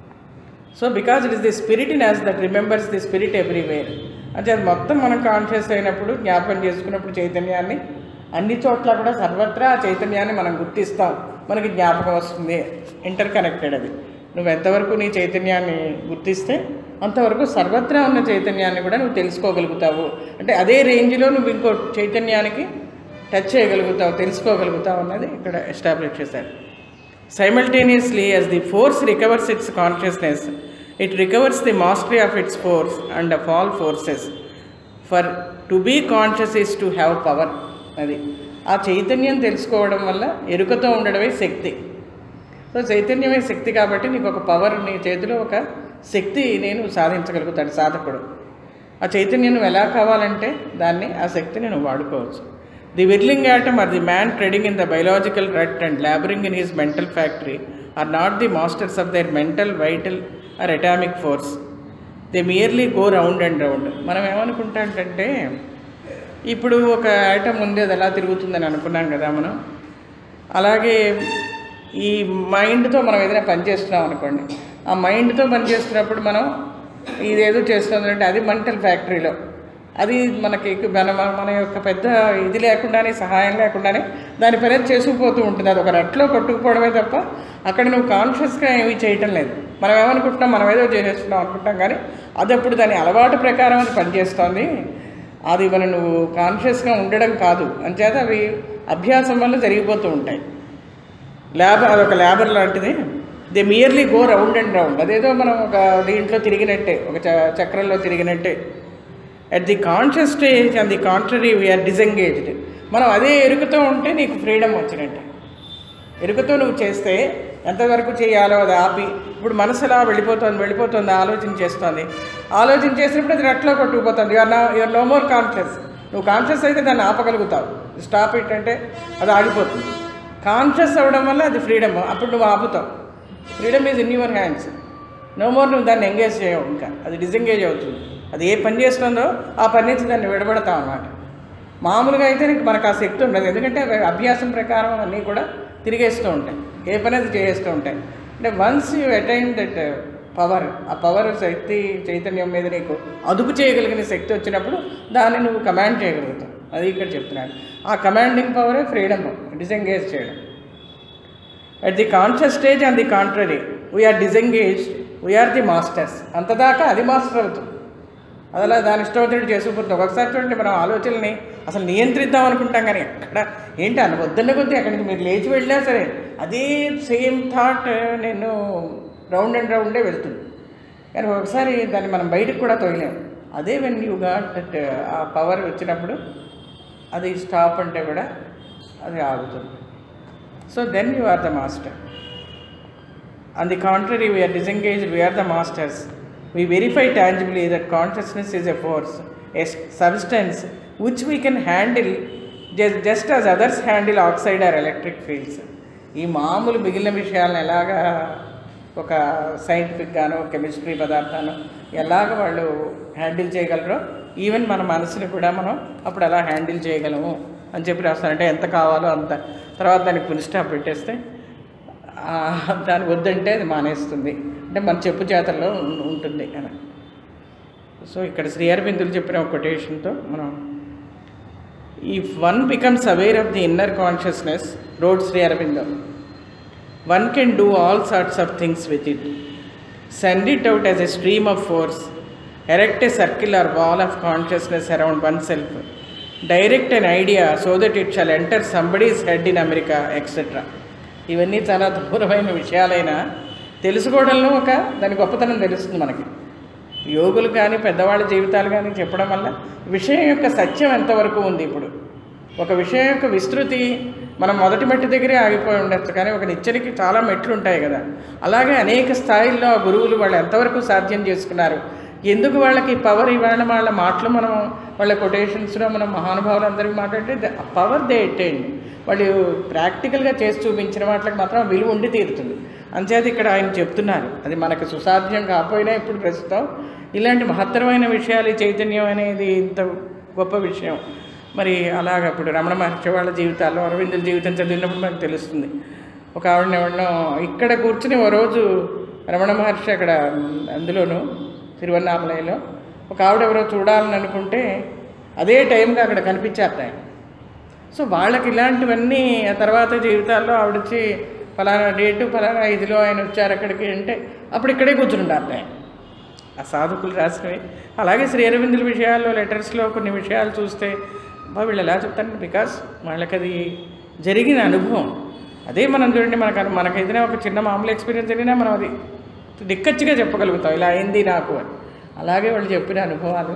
so because it is the spirit in as that remembers the spirit everywhere అంటే అది మొత్తం మనం కాన్షియస్ అయినప్పుడు జ్ఞాపకం చేసుకున్నప్పుడు చైతన్యాన్ని అన్ని చోట్ల కూడా సర్వత్రా ఆ చైతన్యాన్ని మనం గుర్తిస్తాం మనకి జ్ఞాపకం వస్తుంది ఇంటర్ కనెక్టెడ్ అది నువ్వు ఎంతవరకు నీ చైతన్యాన్ని గుర్తిస్తే అంతవరకు సర్వత్రా ఉన్న చైతన్యాన్ని కూడా నువ్వు తెలుసుకోగలుగుతావు అంటే అదే రేంజ్లో నువ్వు ఇంకో చైతన్యానికి టచ్ చేయగలుగుతావు తెలుసుకోగలుగుతావు అన్నది ఇక్కడ ఎస్టాబ్లిష్ చేశారు Simultaneously, as the force recovers its consciousness, it recovers the mastery of its force and of all forces. For to be conscious is to have power. అది ఆ చైతన్యం తెలుసుకోవడం వల్ల ఎరుకతో ఉండడమే శక్తి సో చైతన్యమే శక్తి కాబట్టి నీకు ఒక పవర్ నీ చేతిలో ఒక శక్తి నేను సాధించగలుగుతాడు సాధకుడు ఆ చైతన్యం నువ్వు ఎలా కావాలంటే దాన్ని ఆ శక్తిని నువ్వు వాడుకోవచ్చు the whirling atom or the man treading in the biological rut and labouring in his mental factory are not the masters of their mental vital or atomic force they merely go round and round మనం ఏమనుకుంటాంటే ఇప్పుడు ఒక item ఉంది అది ఎలా తిరుగుతుందని అనుకున్నాం కదా మనం అలాగే ఈ మైండ్తో మనం ఏదైనా పని చేస్తున్నాం అనుకోండి ఆ మైండ్తో పని చేస్తున్నప్పుడు మనం ఇదేదో చేస్తుందంటే అది మెంటల్ ఫ్యాక్టరీలో అది మనకి మన మన యొక్క పెద్ద ఇది లేకుండానే సహాయం లేకుండానే దాని పని అది చేసుకుపోతూ ఉంటుంది అది ఒక రట్లో కొట్టుకుపోవడమే తప్ప అక్కడ నువ్వు కాన్షియస్గా ఏమీ చేయటం లేదు మనం ఏమనుకుంటున్నాం మనం ఏదో చేసేస్తున్నాం అనుకుంటాం కానీ అది అప్పుడు దాని అలవాటు ప్రకారం అది పనిచేస్తోంది అది మనం నువ్వు కాన్షియస్గా ఉండడం కాదు అంచేత అవి అభ్యాసం వల్ల జరిగిపోతూ ఉంటాయి ల్యాబ్ అదొక ల్యాబర్ లాంటిది they merely go round and round అదేదో మనం ఒక దీంట్లో తిరిగినట్టే ఒక చ- చక్రంలో తిరిగినట్టే at the conscious stage and the contrary we are disengaged మనం అదే ఎరుకతో ఉంటే నీకు ఫ్రీడమ్ వచ్చినట్టే ఎరుకతో నువ్వు చేస్తే ఎంతవరకు చేయాలో అది ఆపి ఇప్పుడు మనసు ఎలా వెళ్ళిపోతుంది వెళ్ళిపోతుంది ఆలోచన చేస్తుంది ఆలోచన చేసినప్పుడు అది రెట్లో కొట్టుకుపోతుంది యువర్ నా యువర్ నో మోర్ కాన్షియస్ నువ్వు కాన్షియస్ అయితే దాన్ని ఆపగలుగుతావు స్టాప్ ఇట్ అంటే అది ఆగిపోతుంది కాన్షియస్ అవ్వడం వల్ల అది ఫ్రీడమ్ అప్పుడు నువ్వు ఆపుతావు freedom is in your hands no more నువ్వు దాన్ని ఎంగేజ్ చేయవు ఇంకా అది డిసెంగేజ్ అవుతుంది అది ఏ పని చేస్తుందో ఆ పని నుంచి దాన్ని విడబడతావు అన్నమాట మామూలుగా అయితే నీకు మనకు ఆ శక్తి ఉండదు ఎందుకంటే అవి అభ్యాసం ప్రకారం అన్నీ కూడా తిరిగేస్తూ ఉంటాయి ఏ పని అది చేస్తూ ఉంటాయి అంటే once you attain that power ఆ పవర్ శక్తి చైతన్యం మీద నీకు అదుపు చేయగలిగిన శక్తి వచ్చినప్పుడు దాన్ని నువ్వు కమాండ్ చేయగలుగుతావు అది ఇక్కడ చెప్తున్నాను ఆ కమాండింగ్ పవరే ఫ్రీడమ్ డిసెంగేజ్ చేయడం at the conscious stage and the contrary we are disengaged we are the masters అంతదాకా అది మాస్టర్ అవుతుంది అది అలా దాని ఇష్టం వచ్చినట్టు చేసుకుపోతుంది ఒకసారి చూడండి మనం ఆలోచనల్ని అసలు నియంత్రిద్దాం అనుకుంటాం కానీ ఎక్కడ ఏంటి అన్న వద్దన్న కొద్దీ అక్కడి నుంచి మీరు లేచి వెళ్ళినా సరే అదే సేమ్ థాట్ నేను రౌండ్ అండ్ రౌండే వెళ్తుంది కానీ ఒకసారి దాన్ని మనం బయటకు కూడా తోయలేము అదే వెన్ యూ గాట్ దట్ ఆ పవర్ వచ్చినప్పుడు అది స్టాప్ అంటే కూడా అది ఆగుతుంది so then you are the master On the contrary, we are disengaged, we are the masters. We verify tangibly that consciousness is a force, a s- substance which we can handle just, just as others handle oxide or electric fields. ఈ మామూలు మిగిలిన విషయాలను ఎలాగా ఒక సైంటిఫిక్గాను chemistry పదార్థాలు ఎలాగ వాళ్ళు handle చేయగలరో ఈవెన్ మన మనసుని కూడా మనం అప్పుడు ఎలా హ్యాండిల్ చేయగలము అని చెప్పి రాస్తారంటే ఎంత కావాలో అంత తర్వాత దానికి ఫుల్ స్టాప్ పెట్టేస్తే ఆ, దాని వద్దంటే అది మానేస్తుంది అంటే మన చెప్పు చేతల్లో ఉం- ఉంటుంది అని సో ఇక్కడ శ్రీ అరవిందులు చెప్పిన ఒక కొటేషన్తో మనం if one becomes aware of the inner consciousness wrote Shri Aurobindo one can do all sorts of things with it send it out as a stream of force erect a circle or wall of consciousness around oneself direct an idea so that it shall enter somebody's head in America etcetera ఇవన్నీ చాలా దూరమైన విషయాలైనా తెలుసుకోవడంలో ఒక దాని గొప్పతనం తెలుస్తుంది మనకి యోగులు కానీ పెద్దవాళ్ళ జీవితాలు కానీ చెప్పడం వల్ల విషయం యొక్క సత్యం ఎంతవరకు ఉంది ఇప్పుడు ఒక విషయం యొక్క విస్తృతి మనం మొదటి మెట్టు దగ్గరే ఆగిపోయి ఉండొచ్చు కానీ ఒక నిచ్చెనకి చాలా మెట్లు ఉంటాయి కదా అలాగే అనేక స్థాయిల్లో ఆ గురువులు వాళ్ళు ఎంతవరకు సాధ్యం చేసుకున్నారు ఎందుకు వాళ్ళకి పవర్ ఇవాళ వాళ్ళ మాటలు మనం వాళ్ళ కొటేషన్స్లో మనం మహానుభావులు అందరికీ మాట్లాడితే పవర్ దే అటైన్ వాళ్ళు ప్రాక్టికల్గా చేసి చూపించిన వాటికి మాత్రం విలువ ఉండి తీరుతుంది అంచేత ఇక్కడ ఆయన చెప్తున్నారు అది మనకు సుసాధ్యం కాకపోయినా ఇప్పుడు ప్రస్తుతం ఇలాంటి మహత్తరమైన విషయాలు ఈ చైతన్యం అనేది ఇంత గొప్ప విషయం మరి అలాగ అప్పుడు రమణ మహర్షి వాళ్ళ జీవితాల్లో అరవిందుల జీవితం చదివినప్పుడు మనకు తెలుస్తుంది ఒక ఆవిడని ఎవరినో ఇక్కడ కూర్చుని ఓ రోజు రమణ మహర్షి అక్కడ అందులోను తిరువన్నామలయలో ఒక ఆవిడ ఎవరో చూడాలని అనుకుంటే అదే టైంగా అక్కడ కనిపించారు ఆయన సో వాళ్ళకి ఇలాంటివన్నీ ఆ తర్వాత జీవితాల్లో ఆవిడొచ్చి ఫలానా డేటు ఫలానా ఇదిలో ఆయన వచ్చారు అక్కడికి అంటే అప్పుడు ఇక్కడే కూర్చుంటారు ఆయన ఆ సాధకులు రాసినవి అలాగే శ్రీ అరవిందుల విషయాల్లో లెటర్స్లో కొన్ని విషయాలు చూస్తే బా వీళ్ళు ఎలా చెప్తారు బికాస్ వాళ్ళకి అది జరిగిన అనుభవం అదే మనం చూడండి మనకు మనకు ఏదైనా ఒక చిన్న మామూలు ఎక్స్పీరియన్స్ జరిగినా మనం అది దిక్కచ్చిగా చెప్పగలుగుతాం ఇలా అయింది నాకు అని అలాగే వాళ్ళు చెప్పిన అనుభవాలు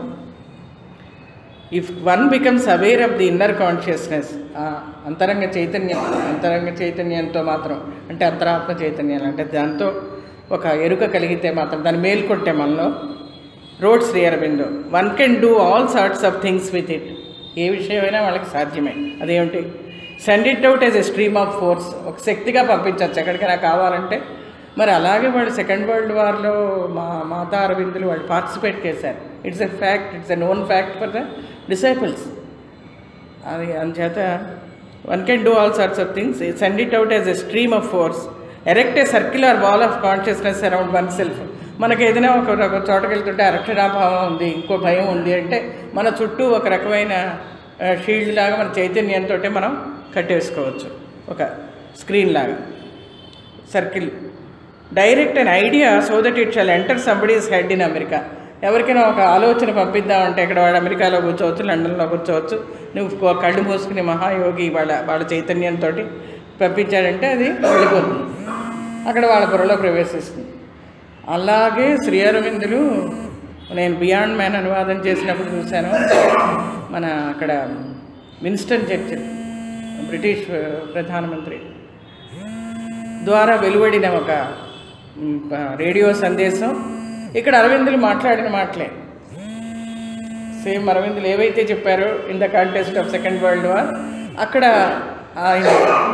if one becomes aware of the inner consciousness అంతరంగ చైతన్యం అంతరంగ చైతన్యంతో మాత్రం అంటే అంతరాత్మ చైతన్యాలు అంటే దాంతో ఒక ఎరుక కలిగితే మాత్రం దాన్ని మేల్కొంటే మనలో wrote Shri Aurobindo one can do all sorts of things with it ఏ విషయమైనా వాళ్ళకి సాధ్యమే అదేమిటి send it out as a stream of force ఒక శక్తిగా పంపించవచ్చు ఎక్కడికైనా కావాలంటే మరి అలాగే వాళ్ళు సెకండ్ వరల్డ్ వార్లో మా మాతా అరవిందులు వాళ్ళు పార్టిసిపేట్ చేశారు it's a fact it's a known fact for the disciples అది అందుచేత one can do all sorts of things send it out as a stream of force erect a circular wall of consciousness around oneself మనకి ఏదైనా ఒక ఒక చోటకి వెళ్తుంటే అరక్షరాభావం ఉంది ఇంకో భయం ఉంది అంటే మన చుట్టూ ఒక రకమైన షీల్డ్ లాగా మన చైతన్యంతో మనం కట్టేసుకోవచ్చు ఒక స్క్రీన్ లాగా circle direct an idea so that it shall enter somebody's head in America ఎవరికైనా ఒక ఆలోచన పంపిద్దామంటే ఇక్కడ వాడు అమెరికాలో కూర్చోవచ్చు లండన్లో కూర్చోవచ్చు నువ్వు కో- కళ్ళు మూసుకుని మహాయోగి వాళ్ళ వాళ్ళ చైతన్యంతో పంపించాడంటే అది వెళ్ళిపోతుంది అక్కడ వాళ్ళ బుర్రలో ప్రవేశిస్తుంది అలాగే శ్రీ అరవిందులు నేను బియాండ్ మ్యాన్ అనువాదం చేసినప్పుడు చూశాను మన అక్కడ విన్స్టన్ చర్చిల్ బ్రిటిష్ ప్రధానమంత్రి ద్వారా వెలువడిన ఒక మ్, ప- రేడియో సందేశం ఇక్కడ అరవిందులు మాట్లాడిన మాటలే సేమ్ అరవిందులు ఏవైతే చెప్పారో in the context of second world war అక్కడ ఆయన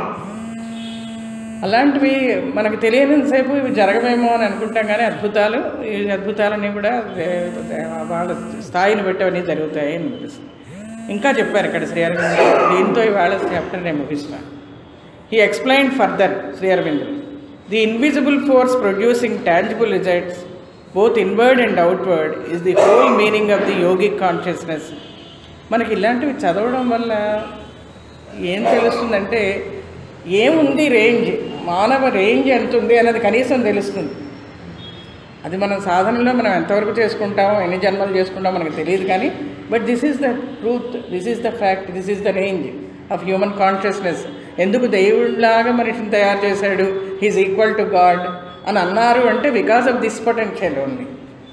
అలాంటివి మనకు తెలియనంతసేపు ఇవి జరగమేమో అని అనుకుంటాం కానీ అద్భుతాలు ఈ అద్భుతాలన్నీ కూడా దే- దే- వాళ్ళ స్థాయిని బట్టి అవన్నీ జరుగుతాయి అని అనిపిస్తుంది ఇంకా చెప్పారు ఇక్కడ శ్రీ అరవింద్ దీంతో ఇవాళ చాప్టర్ నేను ముగిస్తున్నాను he explain further Shri Aravind the invisible force producing tangible results both inward and outward is the whole meaning of the yogic consciousness మనకి ఇలాంటివి చదవడం వల్ల ఏం తెలుస్తుందంటే ఏముంది రేంజ్ మానవ రేంజ్ ఎంత ఉంది అన్నది కనీసం తెలుస్తుంది అది మనం సాధనలో మనం ఎంతవరకు చేసుకుంటామో ఎన్ని జన్మలు చేసుకుంటామో మనకు తెలియదు కానీ but this is the truth this is the fact this is the range of human consciousness ఎందుకు దేవుడిలాగా మనిషిని తయారు చేశాడు హీజ్ ఈక్వల్ టు గాడ్ అని అన్నారు అంటే because of this potential only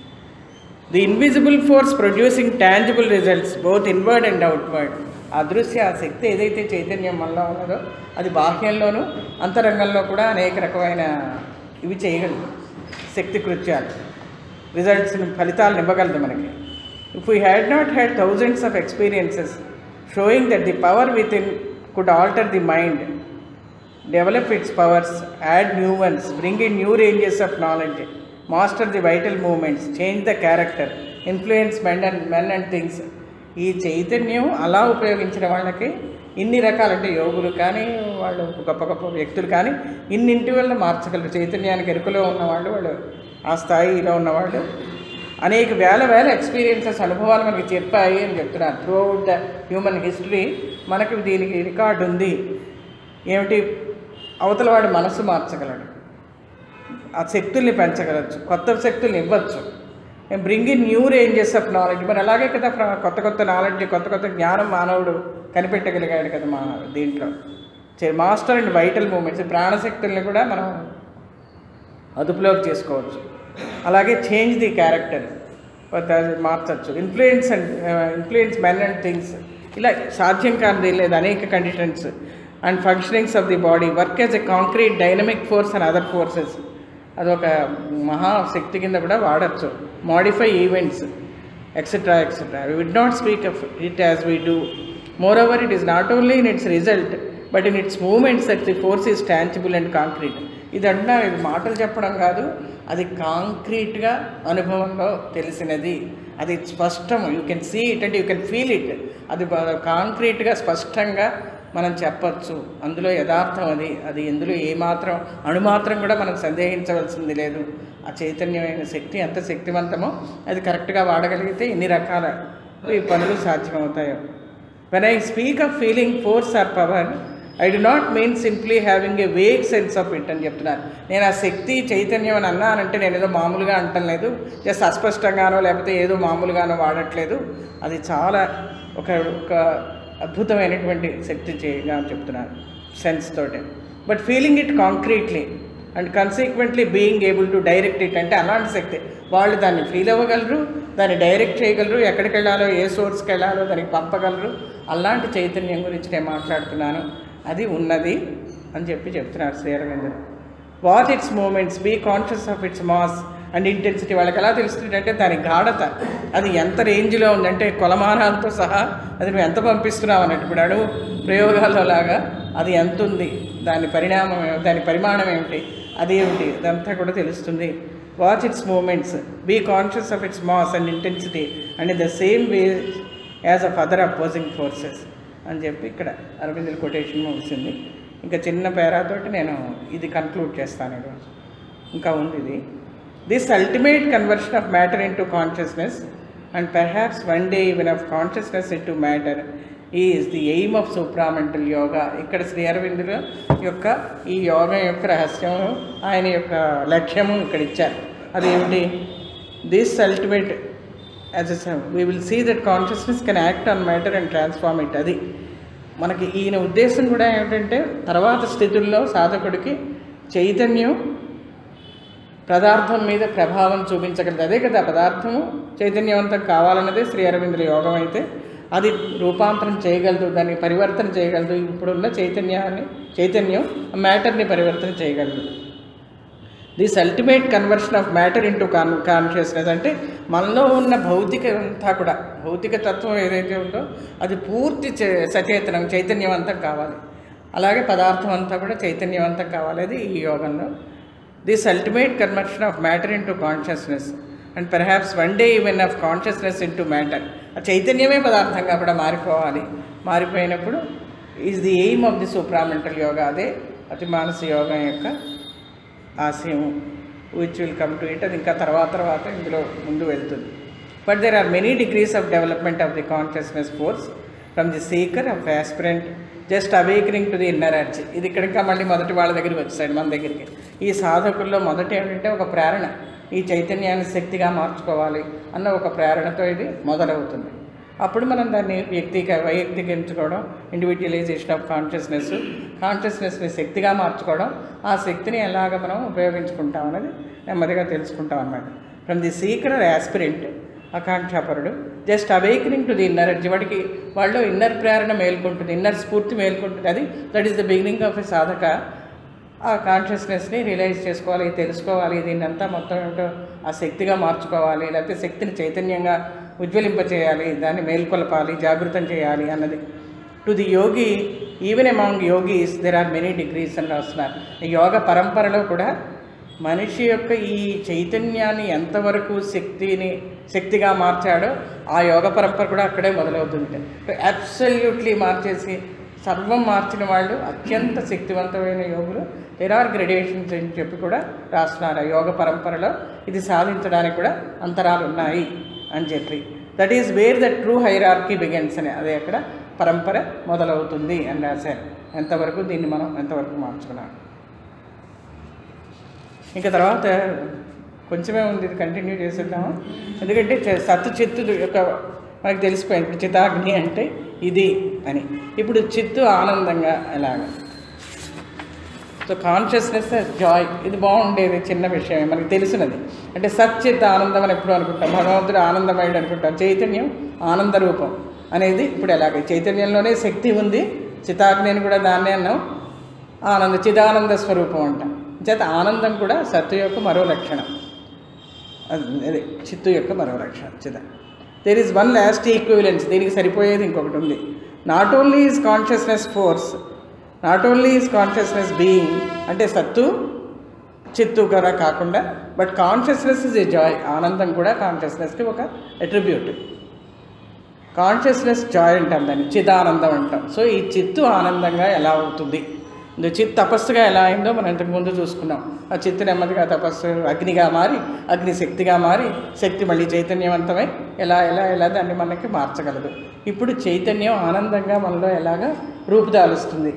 the invisible force producing tangible results both inward and outward అదృశ్య ఆ శక్తి ఏదైతే చైతన్యం మనలో ఉన్నదో అది బాహ్యంలోనూ అంతరంగంలో కూడా అనేక రకమైన ఇవి చేయగలదు శక్తి కృత్యాలు రిజల్ట్స్ని ఫలితాలను ఇవ్వగలదు మనకి if we had not had thousands of experiences showing that the power within could alter the mind develop its powers, add new ones, bring in new ranges of knowledge, master the vital movements, change the character, influence men and men and things. ఈ చైతన్యం అలా ఉపయోగించిన వాళ్ళకి ఇన్ని రకాల అంటే యోగులు కానీ వాళ్ళు గొప్ప గొప్ప వ్యక్తులు కానీ ఇన్నింటి వల్ల మార్చగలరు చైతన్యానికి ఎరుకలో ఉన్నవాళ్ళు వాళ్ళు ఆ స్థాయిలో ఉన్నవాళ్ళు అనేక వేల వేల ఎక్స్పీరియన్సెస్ అనుభవాలు మనకి చెప్పాయి అని చెప్తున్నారు throughout the human history మనకి దీనికి రికార్డు ఉంది ఏమిటి అవతల వాడి మనసు మార్చగలడు ఆ శక్తుల్ని పెంచగలచ్చు కొత్త శక్తుల్ని ఇవ్వచ్చు bring in new ranges of knowledge మరి అలాగే కదా ప్ర- కొత్త కొత్త నాలెడ్జ్ కొత్త కొత్త జ్ఞానం మానవుడు కనిపెట్టగలిగాడు కదా మా దీంట్లో మాస్టర్ అండ్ వైటల్ మూమెంట్స్ ప్రాణశక్తుల్ని కూడా మనం అదుపులోకి చేసుకోవచ్చు అలాగే చేంజ్ ది క్యారెక్టర్ మార్చచ్చు influence and influence men and things ఇలా సాధ్యం కానిది లేదు అనేక conditions and functionings of the body work as a concrete dynamic force and other forces అదొక మహాశక్తి కింద కూడా వాడచ్చు modify events etcetera etcetera we would not speak of it as we do moreover it is not only in it's result but in its movements that the force is tangible and concrete ఇది అంటున్నారు ఇది మాటలు చెప్పడం కాదు అది కాంక్రీట్గా అనుభవంలో తెలిసినది అది స్పష్టం you can see it and you can feel it అది కాంక్రీట్గా స్పష్టంగా మనం చెప్పచ్చు అందులో యథార్థం అది అది ఎందులో ఏమాత్రం అణుమాత్రం కూడా మనం సందేహించవలసింది లేదు ఆ చైతన్యమైన శక్తి ఎంత శక్తివంతమో అది కరెక్ట్గా వాడగలిగితే ఎన్ని రకాల ఈ పనులు సాధ్యమవుతాయో when I speak of feeling force or power I do not mean simply having a vague sense of it అని చెప్తున్నాను నేను ఆ శక్తి చైతన్యం అని అన్నానంటే నేను ఏదో మామూలుగా అంటం లేదు జస్ట్ అస్పష్టంగానో లేకపోతే ఏదో మామూలుగానో వాడట్లేదు అది చాలా ఒక ఒక అద్భుతమైనటువంటి శక్తి చేయగా చెప్తున్నాను సెన్స్ తోటి but feeling it concretely and consequently being able to direct it అంటే అలాంటి శక్తి వాళ్ళు దాన్ని ఫీల్ అవ్వగలరు దాన్ని డైరెక్ట్ చేయగలరు ఎక్కడికి వెళ్ళాలో ఏ సోర్స్కి వెళ్ళాలో దానికి పంపగలరు అలాంటి చైతన్యం గురించి నేను మాట్లాడుతున్నాను అది ఉన్నది అని చెప్పి చెప్తున్నారు Shri Aravindar what its movements be conscious of its mass and intensity వాళ్ళకి ఎలా తెలుస్తుందంటే దాని గాఢత అది ఎంత రేంజ్లో ఉందంటే కొలమానాలతో సహా అది నువ్వు ఎంత పంపిస్తున్నావు అన్నట్టు ఇప్పుడు అడుగు ప్రయోగాల్లో లాగా అది ఎంత ఉంది దాని పరిణామం ఏమి- దాని పరిమాణం ఏమిటి అది ఏమిటి అదంతా కూడా తెలుస్తుంది watch its movements be conscious of its mass and intensity and in the same way as of other opposing forces అని చెప్పి ఇక్కడ అరవిందుల కొటేషన్ ముగిసింది ఇంకా చిన్న పేరాతోటి నేను ఇది కన్క్లూడ్ చేస్తాను ఈరోజు ఇంకా ఉంది ఇది this ultimate conversion of matter into consciousness and perhaps one day even of consciousness into matter is the aim of supramental yoga ఇక్కడ శ్రీ అరవిందుల యొక్క ఈ యోగం యొక్క రహస్యము ఆయన యొక్క లక్ష్యము ఇక్కడ ఇచ్చారు అదేమిటి this ultimate as a we will see that consciousness can act on matter and transform it అది మనకి ఈయన ఉద్దేశం కూడా ఏమిటంటే తర్వాత స్థితుల్లో సాధకుడికి చైతన్యం పదార్థం మీద ప్రభావం చూపించగలదు అదే కదా పదార్థము చైతన్యవంతం కావాలన్నదే శ్రీ అరవిందుల యోగం అయితే అది రూపాంతరం చేయగలదు దాన్ని పరివర్తన చేయగలదు ఇప్పుడున్న చైతన్యాన్ని చైతన్యం మ్యాటర్ని పరివర్తన చేయగలదు this ultimate conversion of matter into కాన్ కాన్షియస్నెస్ అంటే మనలో ఉన్న భౌతిక అంతా కూడా భౌతిక తత్వం ఏదైతే ఉందో అది పూర్తి చే- సచేతనం చైతన్యవంతం కావాలి అలాగే పదార్థం అంతా కూడా చైతన్యవంతం కావాలి అది ఈ యోగంలో this ultimate conversion of matter into consciousness and perhaps one day even of consciousness into matter ఆ చైతన్యమే పదార్థంగా కూడా మారిపోవాలి మారిపోయినప్పుడు is the aim of the supramental yoga అదే అతి మానస యోగం యొక్క ఆశయం which will come to it అది ఇంకా తర్వాత తర్వాత ఇందులో ముందు వెళ్తుంది but there are many degrees of development of the consciousness force from the seeker of aspirant just awakening to the inner urge ఇది ఇక్కడ ఇంకా మళ్ళీ మొదటి వాళ్ళ దగ్గరికి వచ్చాడు మన దగ్గరికి ఈ సాధకుల్లో మొదటి ఏమిటంటే ఒక ప్రేరణ ఈ చైతన్యాన్ని శక్తిగా మార్చుకోవాలి అన్న ఒక ప్రేరణతో ఇది మొదలవుతుంది అప్పుడు మనం దాన్ని వ్యక్తిక వైయక్తికరించుకోవడం ఇండివిజువలైజేషన్ ఆఫ్ కాన్షియస్నెస్ కాన్షియస్నెస్ని శక్తిగా మార్చుకోవడం ఆ శక్తిని ఎలాగ మనం ఉపయోగించుకుంటాం అనేది నెమ్మదిగా తెలుసుకుంటాం అన్నమాట ఫ్రమ్ ది సీక్రెట్ యాస్పిరెంట్ ఆకాంక్షాపరుడు just awakening to the inner urge వాడికి వాళ్ళు ఇన్నర్ ప్రేరణ మేల్కొంటుంది ఇన్నర్ స్ఫూర్తి మేల్కొంటుంది అది that is the beginning of a sadhaka ఆ కాన్షియస్నెస్ని రియలైజ్ చేసుకోవాలి తెలుసుకోవాలి దీన్నంతా మొత్తం ఏమిటో ఆ శక్తిగా మార్చుకోవాలి లేకపోతే శక్తిని చైతన్యంగా ఉజ్వలింపచేయాలి దాన్ని మేల్కొలపాలి జాగృతం చేయాలి అన్నది to the yogi even among yogis there are many degrees అని రాస్తున్నారు ఈ యోగ పరంపరలో కూడా మనిషి యొక్క ఈ చైతన్యాన్ని ఎంతవరకు శక్తిని శక్తిగా మార్చాడో ఆ యోగ పరంపర కూడా అక్కడే మొదలవుతుంది అబ్సల్యూట్లీ మార్చేసి సర్వం మార్చిన వాళ్ళు అత్యంత శక్తివంతమైన యోగులు దెర్ ఆర్ గ్రెడేషన్స్ అని చెప్పి కూడా రాస్తున్నారు ఆ యోగ పరంపరలో ఇది సాధించడానికి కూడా అంతరాలు ఉన్నాయి అని చెప్పి that is where the true hierarchy begins అని అదే అక్కడ పరంపర మొదలవుతుంది అని రాశారు ఎంతవరకు దీన్ని మనం ఎంతవరకు మార్చుకున్నాం ఇంకా తర్వాత కొంచెమే ఉంది ఇది కంటిన్యూ చేసేద్దాము ఎందుకంటే చ- సత్తు చిత్తు యొక్క మనకు తెలిసిపోయింది ఇప్పుడు చితాగ్ని అంటే ఇది అని ఇప్పుడు చిత్తు ఆనందంగా ఎలాగ సో కాన్షియస్నెస్ జాయ్ ఇది బాగుండేది చిన్న విషయమే మనకు తెలిసినది అంటే సచ్చిత్ ఆనందం అని ఎప్పుడు అనుకుంటాం భగవంతుడు ఆనందమయుడు అనుకుంటాం చైతన్యం ఆనంద రూపం అనేది ఇప్పుడు ఎలాగ చైతన్యంలోనే శక్తి ఉంది చితాగ్ని అని కూడా దాన్నే అన్నాం ఆనంద చిదానంద స్వరూపం అంటాం చేత ఆనందం కూడా సత్తు యొక్క మరో లక్షణం అది- అదే చిత్తు యొక్క మరో లక్షణం చిద there is one last equivalence దీనికి సరిపోయేది ఇంకొకటి ఉంది not only is consciousness force not only is consciousness being అంటే సత్తు చిత్తు కూడా కాకుండా but consciousness is a joy ఆనందం కూడా కాన్షియస్నెస్కి ఒక అట్రిబ్యూట్ కాన్షియస్నెస్ జాయ్ అంటాం దాన్ని చిదానందం అంటాం సో ఈ చిత్తు ఆనందంగా ఎలా అవుతుంది ఇది చిత్ తపస్సుగా ఎలా అయిందో మనం ఇంతకుముందు చూసుకున్నాం ఆ చిత్తు నెమ్మదిగా తపస్సు అగ్నిగా మారి అగ్ని శక్తిగా మారి శక్తి మళ్ళీ చైతన్యవంతమై ఎలా ఎలా ఎలా దాన్ని మనకి మార్చగలదు ఇప్పుడు చైతన్యం ఆనందంగా మనలో ఎలాగా రూపుదాలుస్తుంది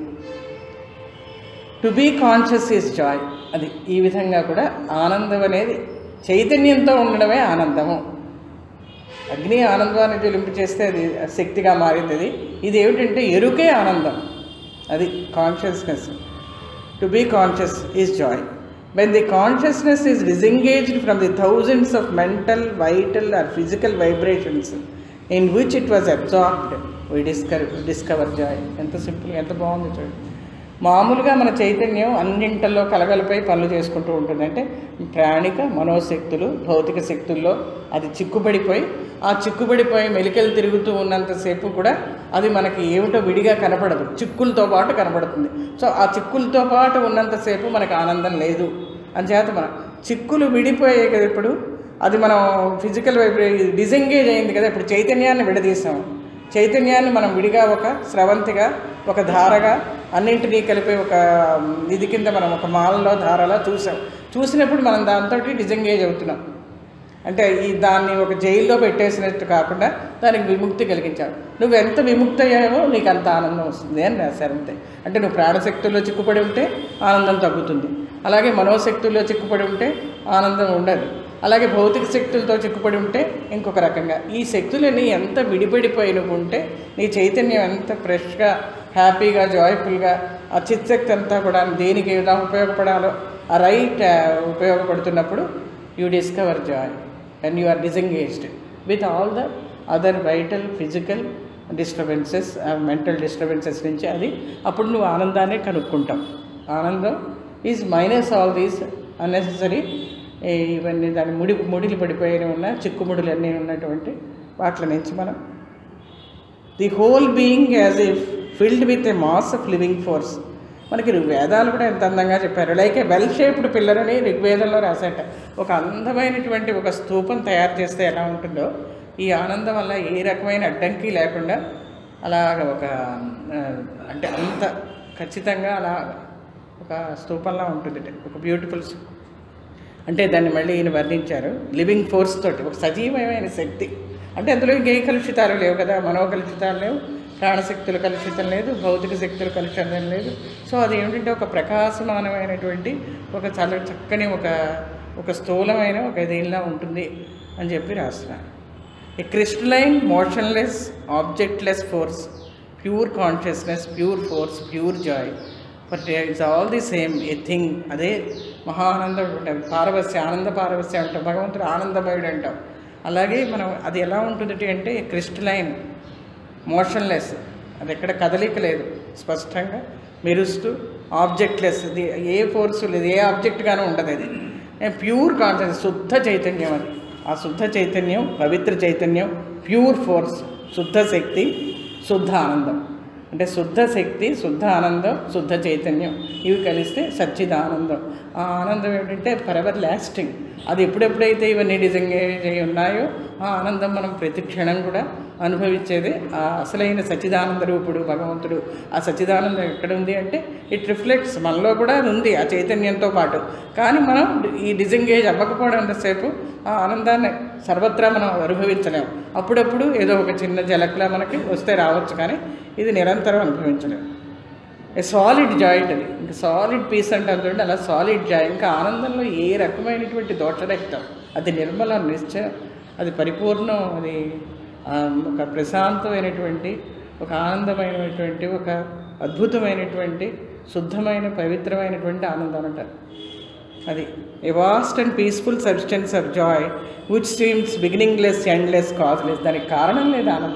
to be conscious is joy అది ఈ విధంగా కూడా ఆనందం అనేది చైతన్యంతో ఉండడమే ఆనందము అగ్ని ఆనందాన్ని జ్వలింపు చేస్తే అది శక్తిగా మారింది అది ఇది ఏమిటంటే ఎరుకే ఆనందం అది consciousness to be conscious is joy when the consciousness is disengaged from the thousands of mental vital or physical vibrations in which it was absorbed we డిస్కర్ డిస్కవర్ జాయ్ ఎంత సింపుల్ ఎంత బాగుంది చూడండి మామూలుగా మన చైతన్యం అన్నింటిలో కలగలపై పనులు చేసుకుంటూ ఉంటుంది అంటే ప్రాణిక మనోశక్తులు భౌతిక శక్తుల్లో అది చిక్కుబడిపోయి ఆ చిక్కుబడిపోయి మెలికలు తిరుగుతూ ఉన్నంతసేపు కూడా అది మనకి ఏమిటో విడిగా కనపడదు చిక్కులతో పాటు కనపడుతుంది సో ఆ చిక్కులతో పాటు ఉన్నంతసేపు మనకు ఆనందం లేదు అంచేత మనం చిక్కులు విడిపోయాయి కదా ఇప్పుడు అది మనం ఫిజికల్ వైబ్రే డిజెంగేజ్ అయింది కదా ఇప్పుడు చైతన్యాన్ని విడదీసాం చైతన్యాన్ని మనం విడిగా ఒక స్రవంతిగా ఒక ధారగా అన్నింటినీ కలిపి ఒక ఇది కింద మనం ఒక మాలలో ధారలా చూసాం చూసినప్పుడు మనం దాంతో డిజంగేజ్ అవుతున్నాం అంటే ఈ దాన్ని ఒక జైల్లో పెట్టేసినట్టు కాకుండా దానికి విముక్తి కలిగించావు నువ్వు ఎంత విముక్తి అయ్యావో నీకు అంత ఆనందం వస్తుంది అని రాశారు అంతే అంటే నువ్వు ప్రాణశక్తుల్లో చిక్కుపడి ఉంటే ఆనందం తగ్గుతుంది అలాగే మనోశక్తుల్లో చిక్కుపడి ఉంటే ఆనందం ఉండదు అలాగే భౌతిక శక్తులతో చిక్కుపడి ఉంటే ఇంకొక రకంగా ఈ శక్తులని ఎంత విడిపడిపోయి నువ్వు ఉంటే నీ చైతన్యం ఎంత ఫ్రెష్గా హ్యాపీగా జాయ్ఫుల్గా ఆ చిత్శక్తి అంతా కూడా దేనికి ఎలా ఉపయోగపడాలో ఆ రైట్ ఉపయోగపడుతున్నప్పుడు you discover joy and you are disengaged with all the other vital physical disturbances mental disturbances నుంచి అది అప్పుడు నువ్వు ఆనందాన్ని కనుక్కుంటావు ఆనందం is minus all these unnecessary ఇవన్నీ దాని ముడి ముడిలు పడిపోయిన ఉన్న చిక్కుముడులు అన్నీ ఉన్నటువంటి వాటి నుంచి మనం the whole being as a filled with a mass of living force మనకి వేదాలు కూడా ఎంత అందంగా చెప్పారు like a well shaped pillar అని ఋగ్వేదంలో రాశాట ఒక అందమైనటువంటి ఒక స్తూపం తయారు చేస్తే ఎలా ఉంటుందో ఈ ఆనందం వల్ల ఏ రకమైన అడ్డంకి లేకుండా అలాగ ఒక ఆ, అంటే అంత ఖచ్చితంగా అలా ఒక స్తూపంలా ఉంటుంది ఒక బ్యూటిఫుల్ అంటే దాన్ని మళ్ళీ ఈయన వర్ణించారు లివింగ్ ఫోర్స్ తోటి ఒక సజీవమైన శక్తి అంటే అందులో ఇంకే కలుషితాలు లేవు కదా మనో కలుషితాలు లేవు ప్రాణశక్తులు కలుషితం లేదు భౌతిక శక్తులు కలుషితం లేదు సో అది ఏమిటంటే ఒక ప్రకాశమానమైనటువంటి ఒక చాలా చక్కని ఒక ఒక స్థూలమైన ఒక దీనిలా ఉంటుంది అని చెప్పి రాస్తున్నారు a crystalline motionless objectless force pure consciousness pure force pure joy but it's all the same a thing అదే మహానందం ఉంటాం పారవస్య ఆనంద పారవస్య అంటాం భగవంతుడు ఆనందమయుడు అంటాం అలాగే మనం అది ఎలా ఉంటుంది అంటే క్రిస్టలైన్ మోషన్లెస్ అది ఎక్కడ కదలిక లేదు స్పష్టంగా మెరుస్తూ ఆబ్జెక్ట్లెస్ ఇది ఏ ఫోర్స్ లేదు ఏ ఆబ్జెక్ట్గానూ ఉండదు అది ప్యూర్ కాన్షియస్ శుద్ధ చైతన్యం అది ఆ శుద్ధ చైతన్యం పవిత్ర చైతన్యం ప్యూర్ ఫోర్స్ శుద్ధ శక్తి శుద్ధ ఆనందం అంటే శుద్ధ శక్తి శుద్ధ ఆనందం శుద్ధ చైతన్యం ఇవి కలిస్తే సచ్చిదానందం ఆ ఆనందం ఏంటంటే ఫరెవర్ లాస్టింగ్ అది ఎప్పుడెప్పుడైతే ఇవన్నీ డిజంగేజ్ అయి ఉన్నాయో ఆ ఆనందం మనం ప్రతి క్షణం కూడా అనుభవించేది ఆ అసలైన సచ్చిదానంద రూపుడు భగవంతుడు ఆ సచ్చిదానందం ఎక్కడ ఉంది అంటే ఇట్ రిఫ్లెక్ట్స్ మనలో కూడా అది ఉంది ఆ చైతన్యంతో పాటు కానీ మనం ఈ డిజంగేజ్ అవ్వకపోవడంతసేపు ఆ ఆనందాన్ని సర్వత్రా మనం అనుభవించలేము అప్పుడప్పుడు ఏదో ఒక చిన్న జలక్లా మనకి వస్తే రావచ్చు కానీ ఇది నిరంతరం అనుభవించలేము ఏ సాలిడ్ జాయింట్ అది ఇంకా సాలిడ్ పీస్ అంటే చూడండి అలా సాలిడ్ జాయ్ ఇంకా ఆనందంలో ఏ రకమైనటువంటి దోషరహితం అది నిర్మల నిశ్చయం అది పరిపూర్ణం అది ఆ, ఒక ప్రశాంతమైనటువంటి ఒక ఆనందమైనటువంటి ఒక అద్భుతమైనటువంటి శుద్ధమైన పవిత్రమైనటువంటి ఆనందం అంటారు అది a vast and peaceful substance of joy which seems beginningless endless causeless దానికి కారణం లేదు ఆనందం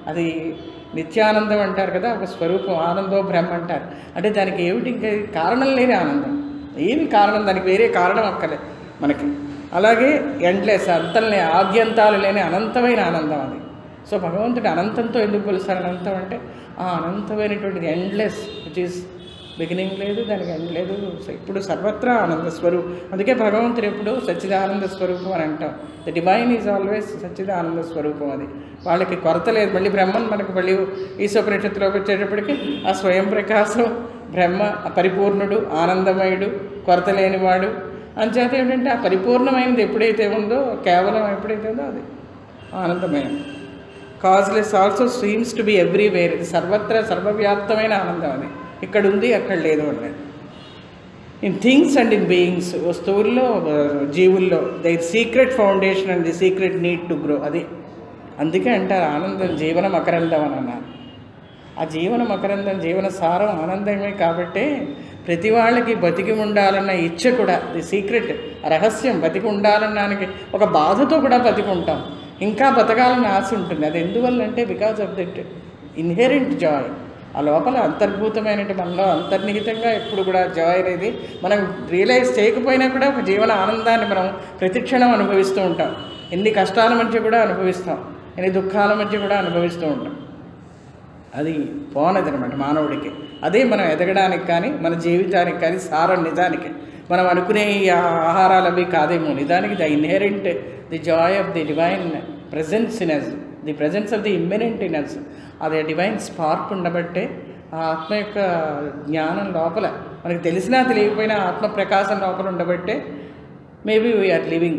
అది నిత్యానందం అంటారు కదా ఒక స్వరూపం ఆనందో బ్రహ్మ అంటారు అంటే దానికి ఏమిటి ఇంకా కారణం లేని ఆనందం ఏమి కారణం దానికి వేరే కారణం అక్కలే మనకి అలాగే ఎండ్లెస్ అంతంలే ఆద్యంతాలు లేని అనంతమైన ఆనందం అది సో భగవంతుడు అనంతంతో ఎందుకు పిలుస్తారు అనంతం అంటే ఆ అనంతమైనటువంటిది ఎండ్లెస్ విచ్ ఈస్ బిగినింగ్ లేదు దానికి ఎండ్ లేదు సో ఇప్పుడు సర్వత్రా ఆనంద స్వరూపం అందుకే భగవంతుడు ఎప్పుడు సచ్చిదానంద స్వరూపం అని అంటాం ద డివైన్ ఈజ్ ఆల్వేస్ సచ్చిదానంద స్వరూపం అది వాళ్ళకి కొరత లేదు మళ్ళీ బ్రహ్మన్ మనకు మళ్ళీ ఈశ్వపనిషత్తులోకి వచ్చేటప్పటికి ఆ స్వయం ప్రకాశం బ్రహ్మ ఆ పరిపూర్ణుడు ఆనందమయుడు కొరత లేనివాడు అంచేత ఏంటంటే ఆ పరిపూర్ణమైనది ఎప్పుడైతే ఉందో కేవలం ఎప్పుడైతే ఉందో అది ఆనందమయం causeless also streams to be everywhere ఇది సర్వత్రా సర్వవ్యాప్తమైన ఆనందం అది ఇక్కడ ఉంది అక్కడ లేదు అన్నది in things and in beings వస్తువుల్లో ఆ, జీవుల్లో the secret foundation and the secret need to grow అది అందుకే అంటారు ఆనందం జీవన మకరందం అని అన్నారు ఆ జీవన మకరందం జీవన సారం ఆనందమే కాబట్టి ప్రతి వాళ్ళకి బతికి ఉండాలన్న ఇచ్చ కూడా ది సీక్రెట్ రహస్యం బతికి ఉండాలన్నానికి ఒక బాధతో కూడా బతికి ఉంటాం ఇంకా బతకాలని ఆశ ఉంటుంది అది ఎందువల్ల అంటే because of that inherent joy ఆ లోపల అంతర్భూతమైనటువంటి మనలో అంతర్నిహితంగా ఎప్పుడు కూడా జాయ్ అనేది మనం రియలైజ్ చేయకపోయినా కూడా ఒక జీవన ఆనందాన్ని మనం ప్రతిక్షణం అనుభవిస్తూ ఉంటాం ఎన్ని కష్టాల మధ్య కూడా అనుభవిస్తాం ఎన్ని దుఃఖాల మధ్య కూడా అనుభవిస్తూ ఉంటాం అది పోనది అనమాట మానవుడికి అదే మనం ఎదగడానికి కానీ మన జీవితానికి కానీ సారం నిజానికి మనం అనుకునే ఈ ఆహారాలు అవి కాదేమో నిజానికి the inherent the joy of the divine presence in us the presence of the immanent in us అది డివైన్ స్పార్క్ ఉండబట్టే ఆ ఆత్మ యొక్క జ్ఞానం లోపల మనకి తెలిసినా తెలియకపోయినా ఆత్మ ప్రకాశం లోపల ఉండబట్టే maybe we are living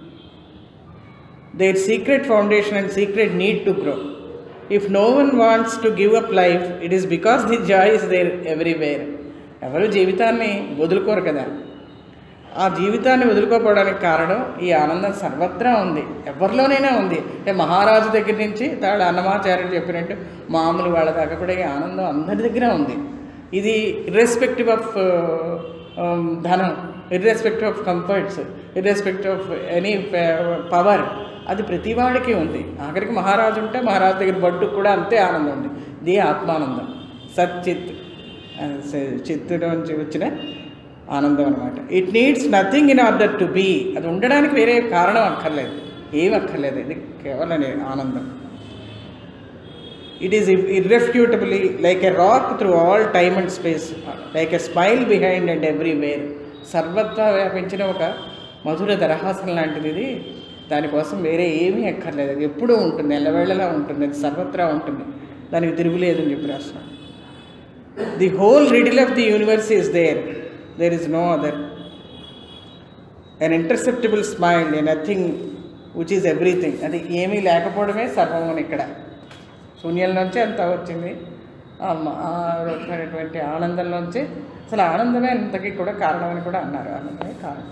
their secret foundation and secret need to grow. If no one wants to give up life, it is because the joy is there everywhere. ఎవరు జీవితాన్ని వదులుకోరు కదా ఆ జీవితాన్ని వదులుకోపోవడానికి కారణం ఈ ఆనందం సర్వత్రా ఉంది ఎవరిలోనైనా ఉంది అంటే మహారాజు దగ్గర నుంచి తాడు అన్నమాచార్యులు చెప్పినట్టు మామూలు వాళ్ళ దాకా కూడా ఈ ఆనందం అందరి దగ్గర ఉంది ఇది ఇర్రెస్పెక్టివ్ ఆఫ్ ధనం irrespective of comforts irrespective of any power అది ప్రతి వాడికి ఉంది ఆఖరికి మహారాజు ఉంటే మహారాజు దగ్గర బడ్డు కూడా అంతే ఆనందం ఉంది ఇది ఆత్మానందం సచ్చిత్ ఆ, స- చిత్తులోంచి వచ్చిన ఆనందం అనమాట it needs nothing in order to be అది ఉండడానికి వేరే కారణం అక్కర్లేదు ఏం అక్కర్లేదు ఇది కేవలం ఆనందం it is irrefutably like a rock through all time and space like a smile behind and everywhere సర్వత్రా వ్యాపించిన ఒక మధుర దరహాసం లాంటిది ఇది దానికోసం వేరే ఏమీ ఎక్కర్లేదు అది ఎప్పుడూ ఉంటుంది ఎల్లవేళలా ఉంటుంది అది సర్వత్రా ఉంటుంది దానికి తిరుగులేదని చెప్పి రాస్తున్నాడు the whole riddle of the universe is there there is no other uninterceptable smile a nothing which is everything అది ఏమీ లేకపోవడమే సర్వం అని ఇక్కడ శూన్యంలోంచి అంత వచ్చింది ఆ మ- ఆ రకమైనటువంటి ఆనందంలోంచి అసలు ఆనందమే అంతకి కూడా కారణం అని కూడా అన్నారు ఆనందమే కారణం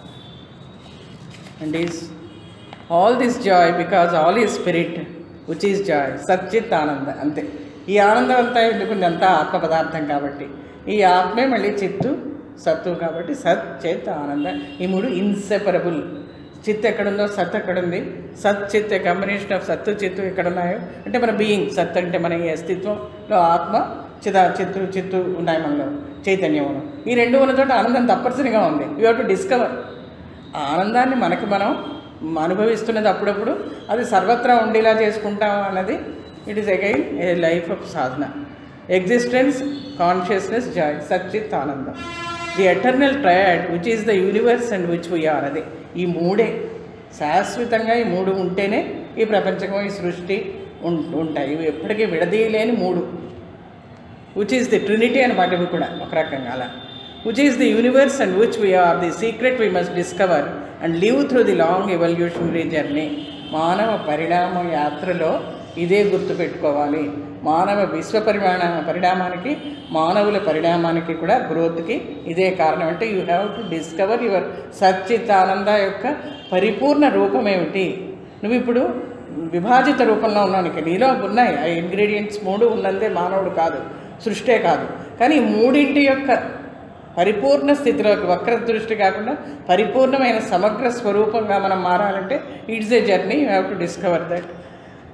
and is all this joy because all ఈ స్పిరిట్ విచ్ ఈస్ జాయ్ సచ్చిత్ ఆనంద అంతే ఈ ఆనందం అంతా ఎందుకుంది అంతా ఆత్మ పదార్థం కాబట్టి ఈ ఆత్మే మళ్ళీ చిత్తు సత్తు కాబట్టి సత్ చిత్ ఆనంద ఈ మూడు ఇన్సెపరబుల్ చిత్ ఎక్కడుందో సత్ ఎక్కడుంది సత్ చిత్ కాంబినేషన్ ఆఫ్ సత్తు చిత్తు ఎక్కడున్నాయో అంటే మన బీయింగ్ సత్ అంటే మన ఈ అస్తిత్వంలో ఆత్మ చిత చిత్తు చిత్తు ఉన్నాయి మనలో చైతన్యంలో ఈ రెండు ఉన్న చోట ఆనందం తప్పనిసరిగా ఉంది యూ హ్యావ్ టు డిస్కవర్ ఆ ఆనందాన్ని మనకు మనం అనుభవిస్తున్నది అప్పుడప్పుడు అది సర్వత్రా ఉండేలా చేసుకుంటాం అన్నది it is again a life of sadhana existence consciousness joy సచ్చిత్ ఆనందం the eternal triad which is the universe and which we are అది ఈ మూడే శాశ్వతంగా ఈ మూడు ఉంటేనే ఈ ప్రపంచం ఈ సృష్టి ఉం- ఉంటాయి ఇవి ఎప్పటికీ విడదీయలేని మూడు విచ్ ఈస్ ది ట్రినిటీ అనమాట ఇవి కూడా ఒక రకంగా అలా which is the universe and which we are the secret we must discover and live through the long evolutionary journey మానవ పరిణామ యాత్రలో ఇదే గుర్తుపెట్టుకోవాలి మానవ విశ్వ పరిమాణ పరిణామానికి మానవుల పరిణామానికి కూడా గ్రోత్కి ఇదే కారణం అంటే you have to discover your సచ్చిత్ ఆనంద యొక్క పరిపూర్ణ రూపం ఏమిటి నువ్వు ఇప్పుడు విభాజిత రూపంలో ఉన్నావు నీకు నీలో ఉన్నాయి ఆ ఇంగ్రీడియంట్స్ మూడు ఉన్నందే మానవుడు కాదు సృష్టే కాదు కానీ ఈ మూడింటి యొక్క పరిపూర్ణ స్థితిలోకి వక్ర దృష్టి కాకుండా పరిపూర్ణమైన సమగ్ర స్వరూపంగా మనం మారాలంటే it's a journey you have to discover that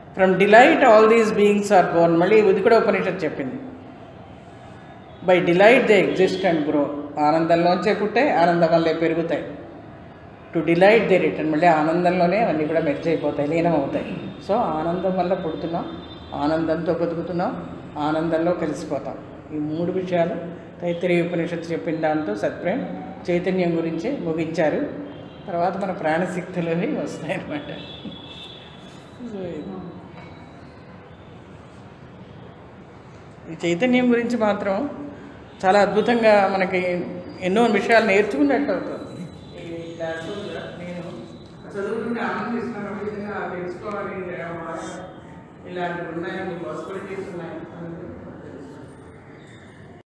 from delight all these beings are born మళ్ళీ ఇది కూడా ఉపనిషత్ చెప్పింది by delight they exist and grow ఆనందంలోంచే పుట్టాయి ఆనందం వల్లే పెరుగుతాయి టు డిలైట్ దే రిటర్న్ మళ్ళీ ఆనందంలోనే అవన్నీ కూడా మెర్జ్ అయిపోతాయి లీనం అవుతాయి సో ఆనందం వల్ల పుడుతున్నాం ఆనందంతో బతుకుతున్నాం ఆనందంలో కలిసిపోతాం ఈ మూడు విషయాలు తైత్తరీయ ఉపనిషత్తు చెప్పిన దాంతో సత్ప్రేమ్ చైతన్యం గురించి ముగించారు తర్వాత మన ప్రాణశక్తులు అవి వస్తాయన్నమాట సో ఇది. ఈ చైతన్యం గురించి మాత్రం చాలా అద్భుతంగా మనకి ఎన్నో విషయాలు నేర్చుకున్నట్టు అవుతుంది ఈ క్లాస్లో కూడా నేను చదువుకుంటే ఆనందిస్తున్నాను ఈ విధంగా తెలుసుకోవాలి ఇలా మార్గం, ఇలాంటివి ఉన్నాయి పాసిబిలిటీస్ ఉన్నాయి అందుకు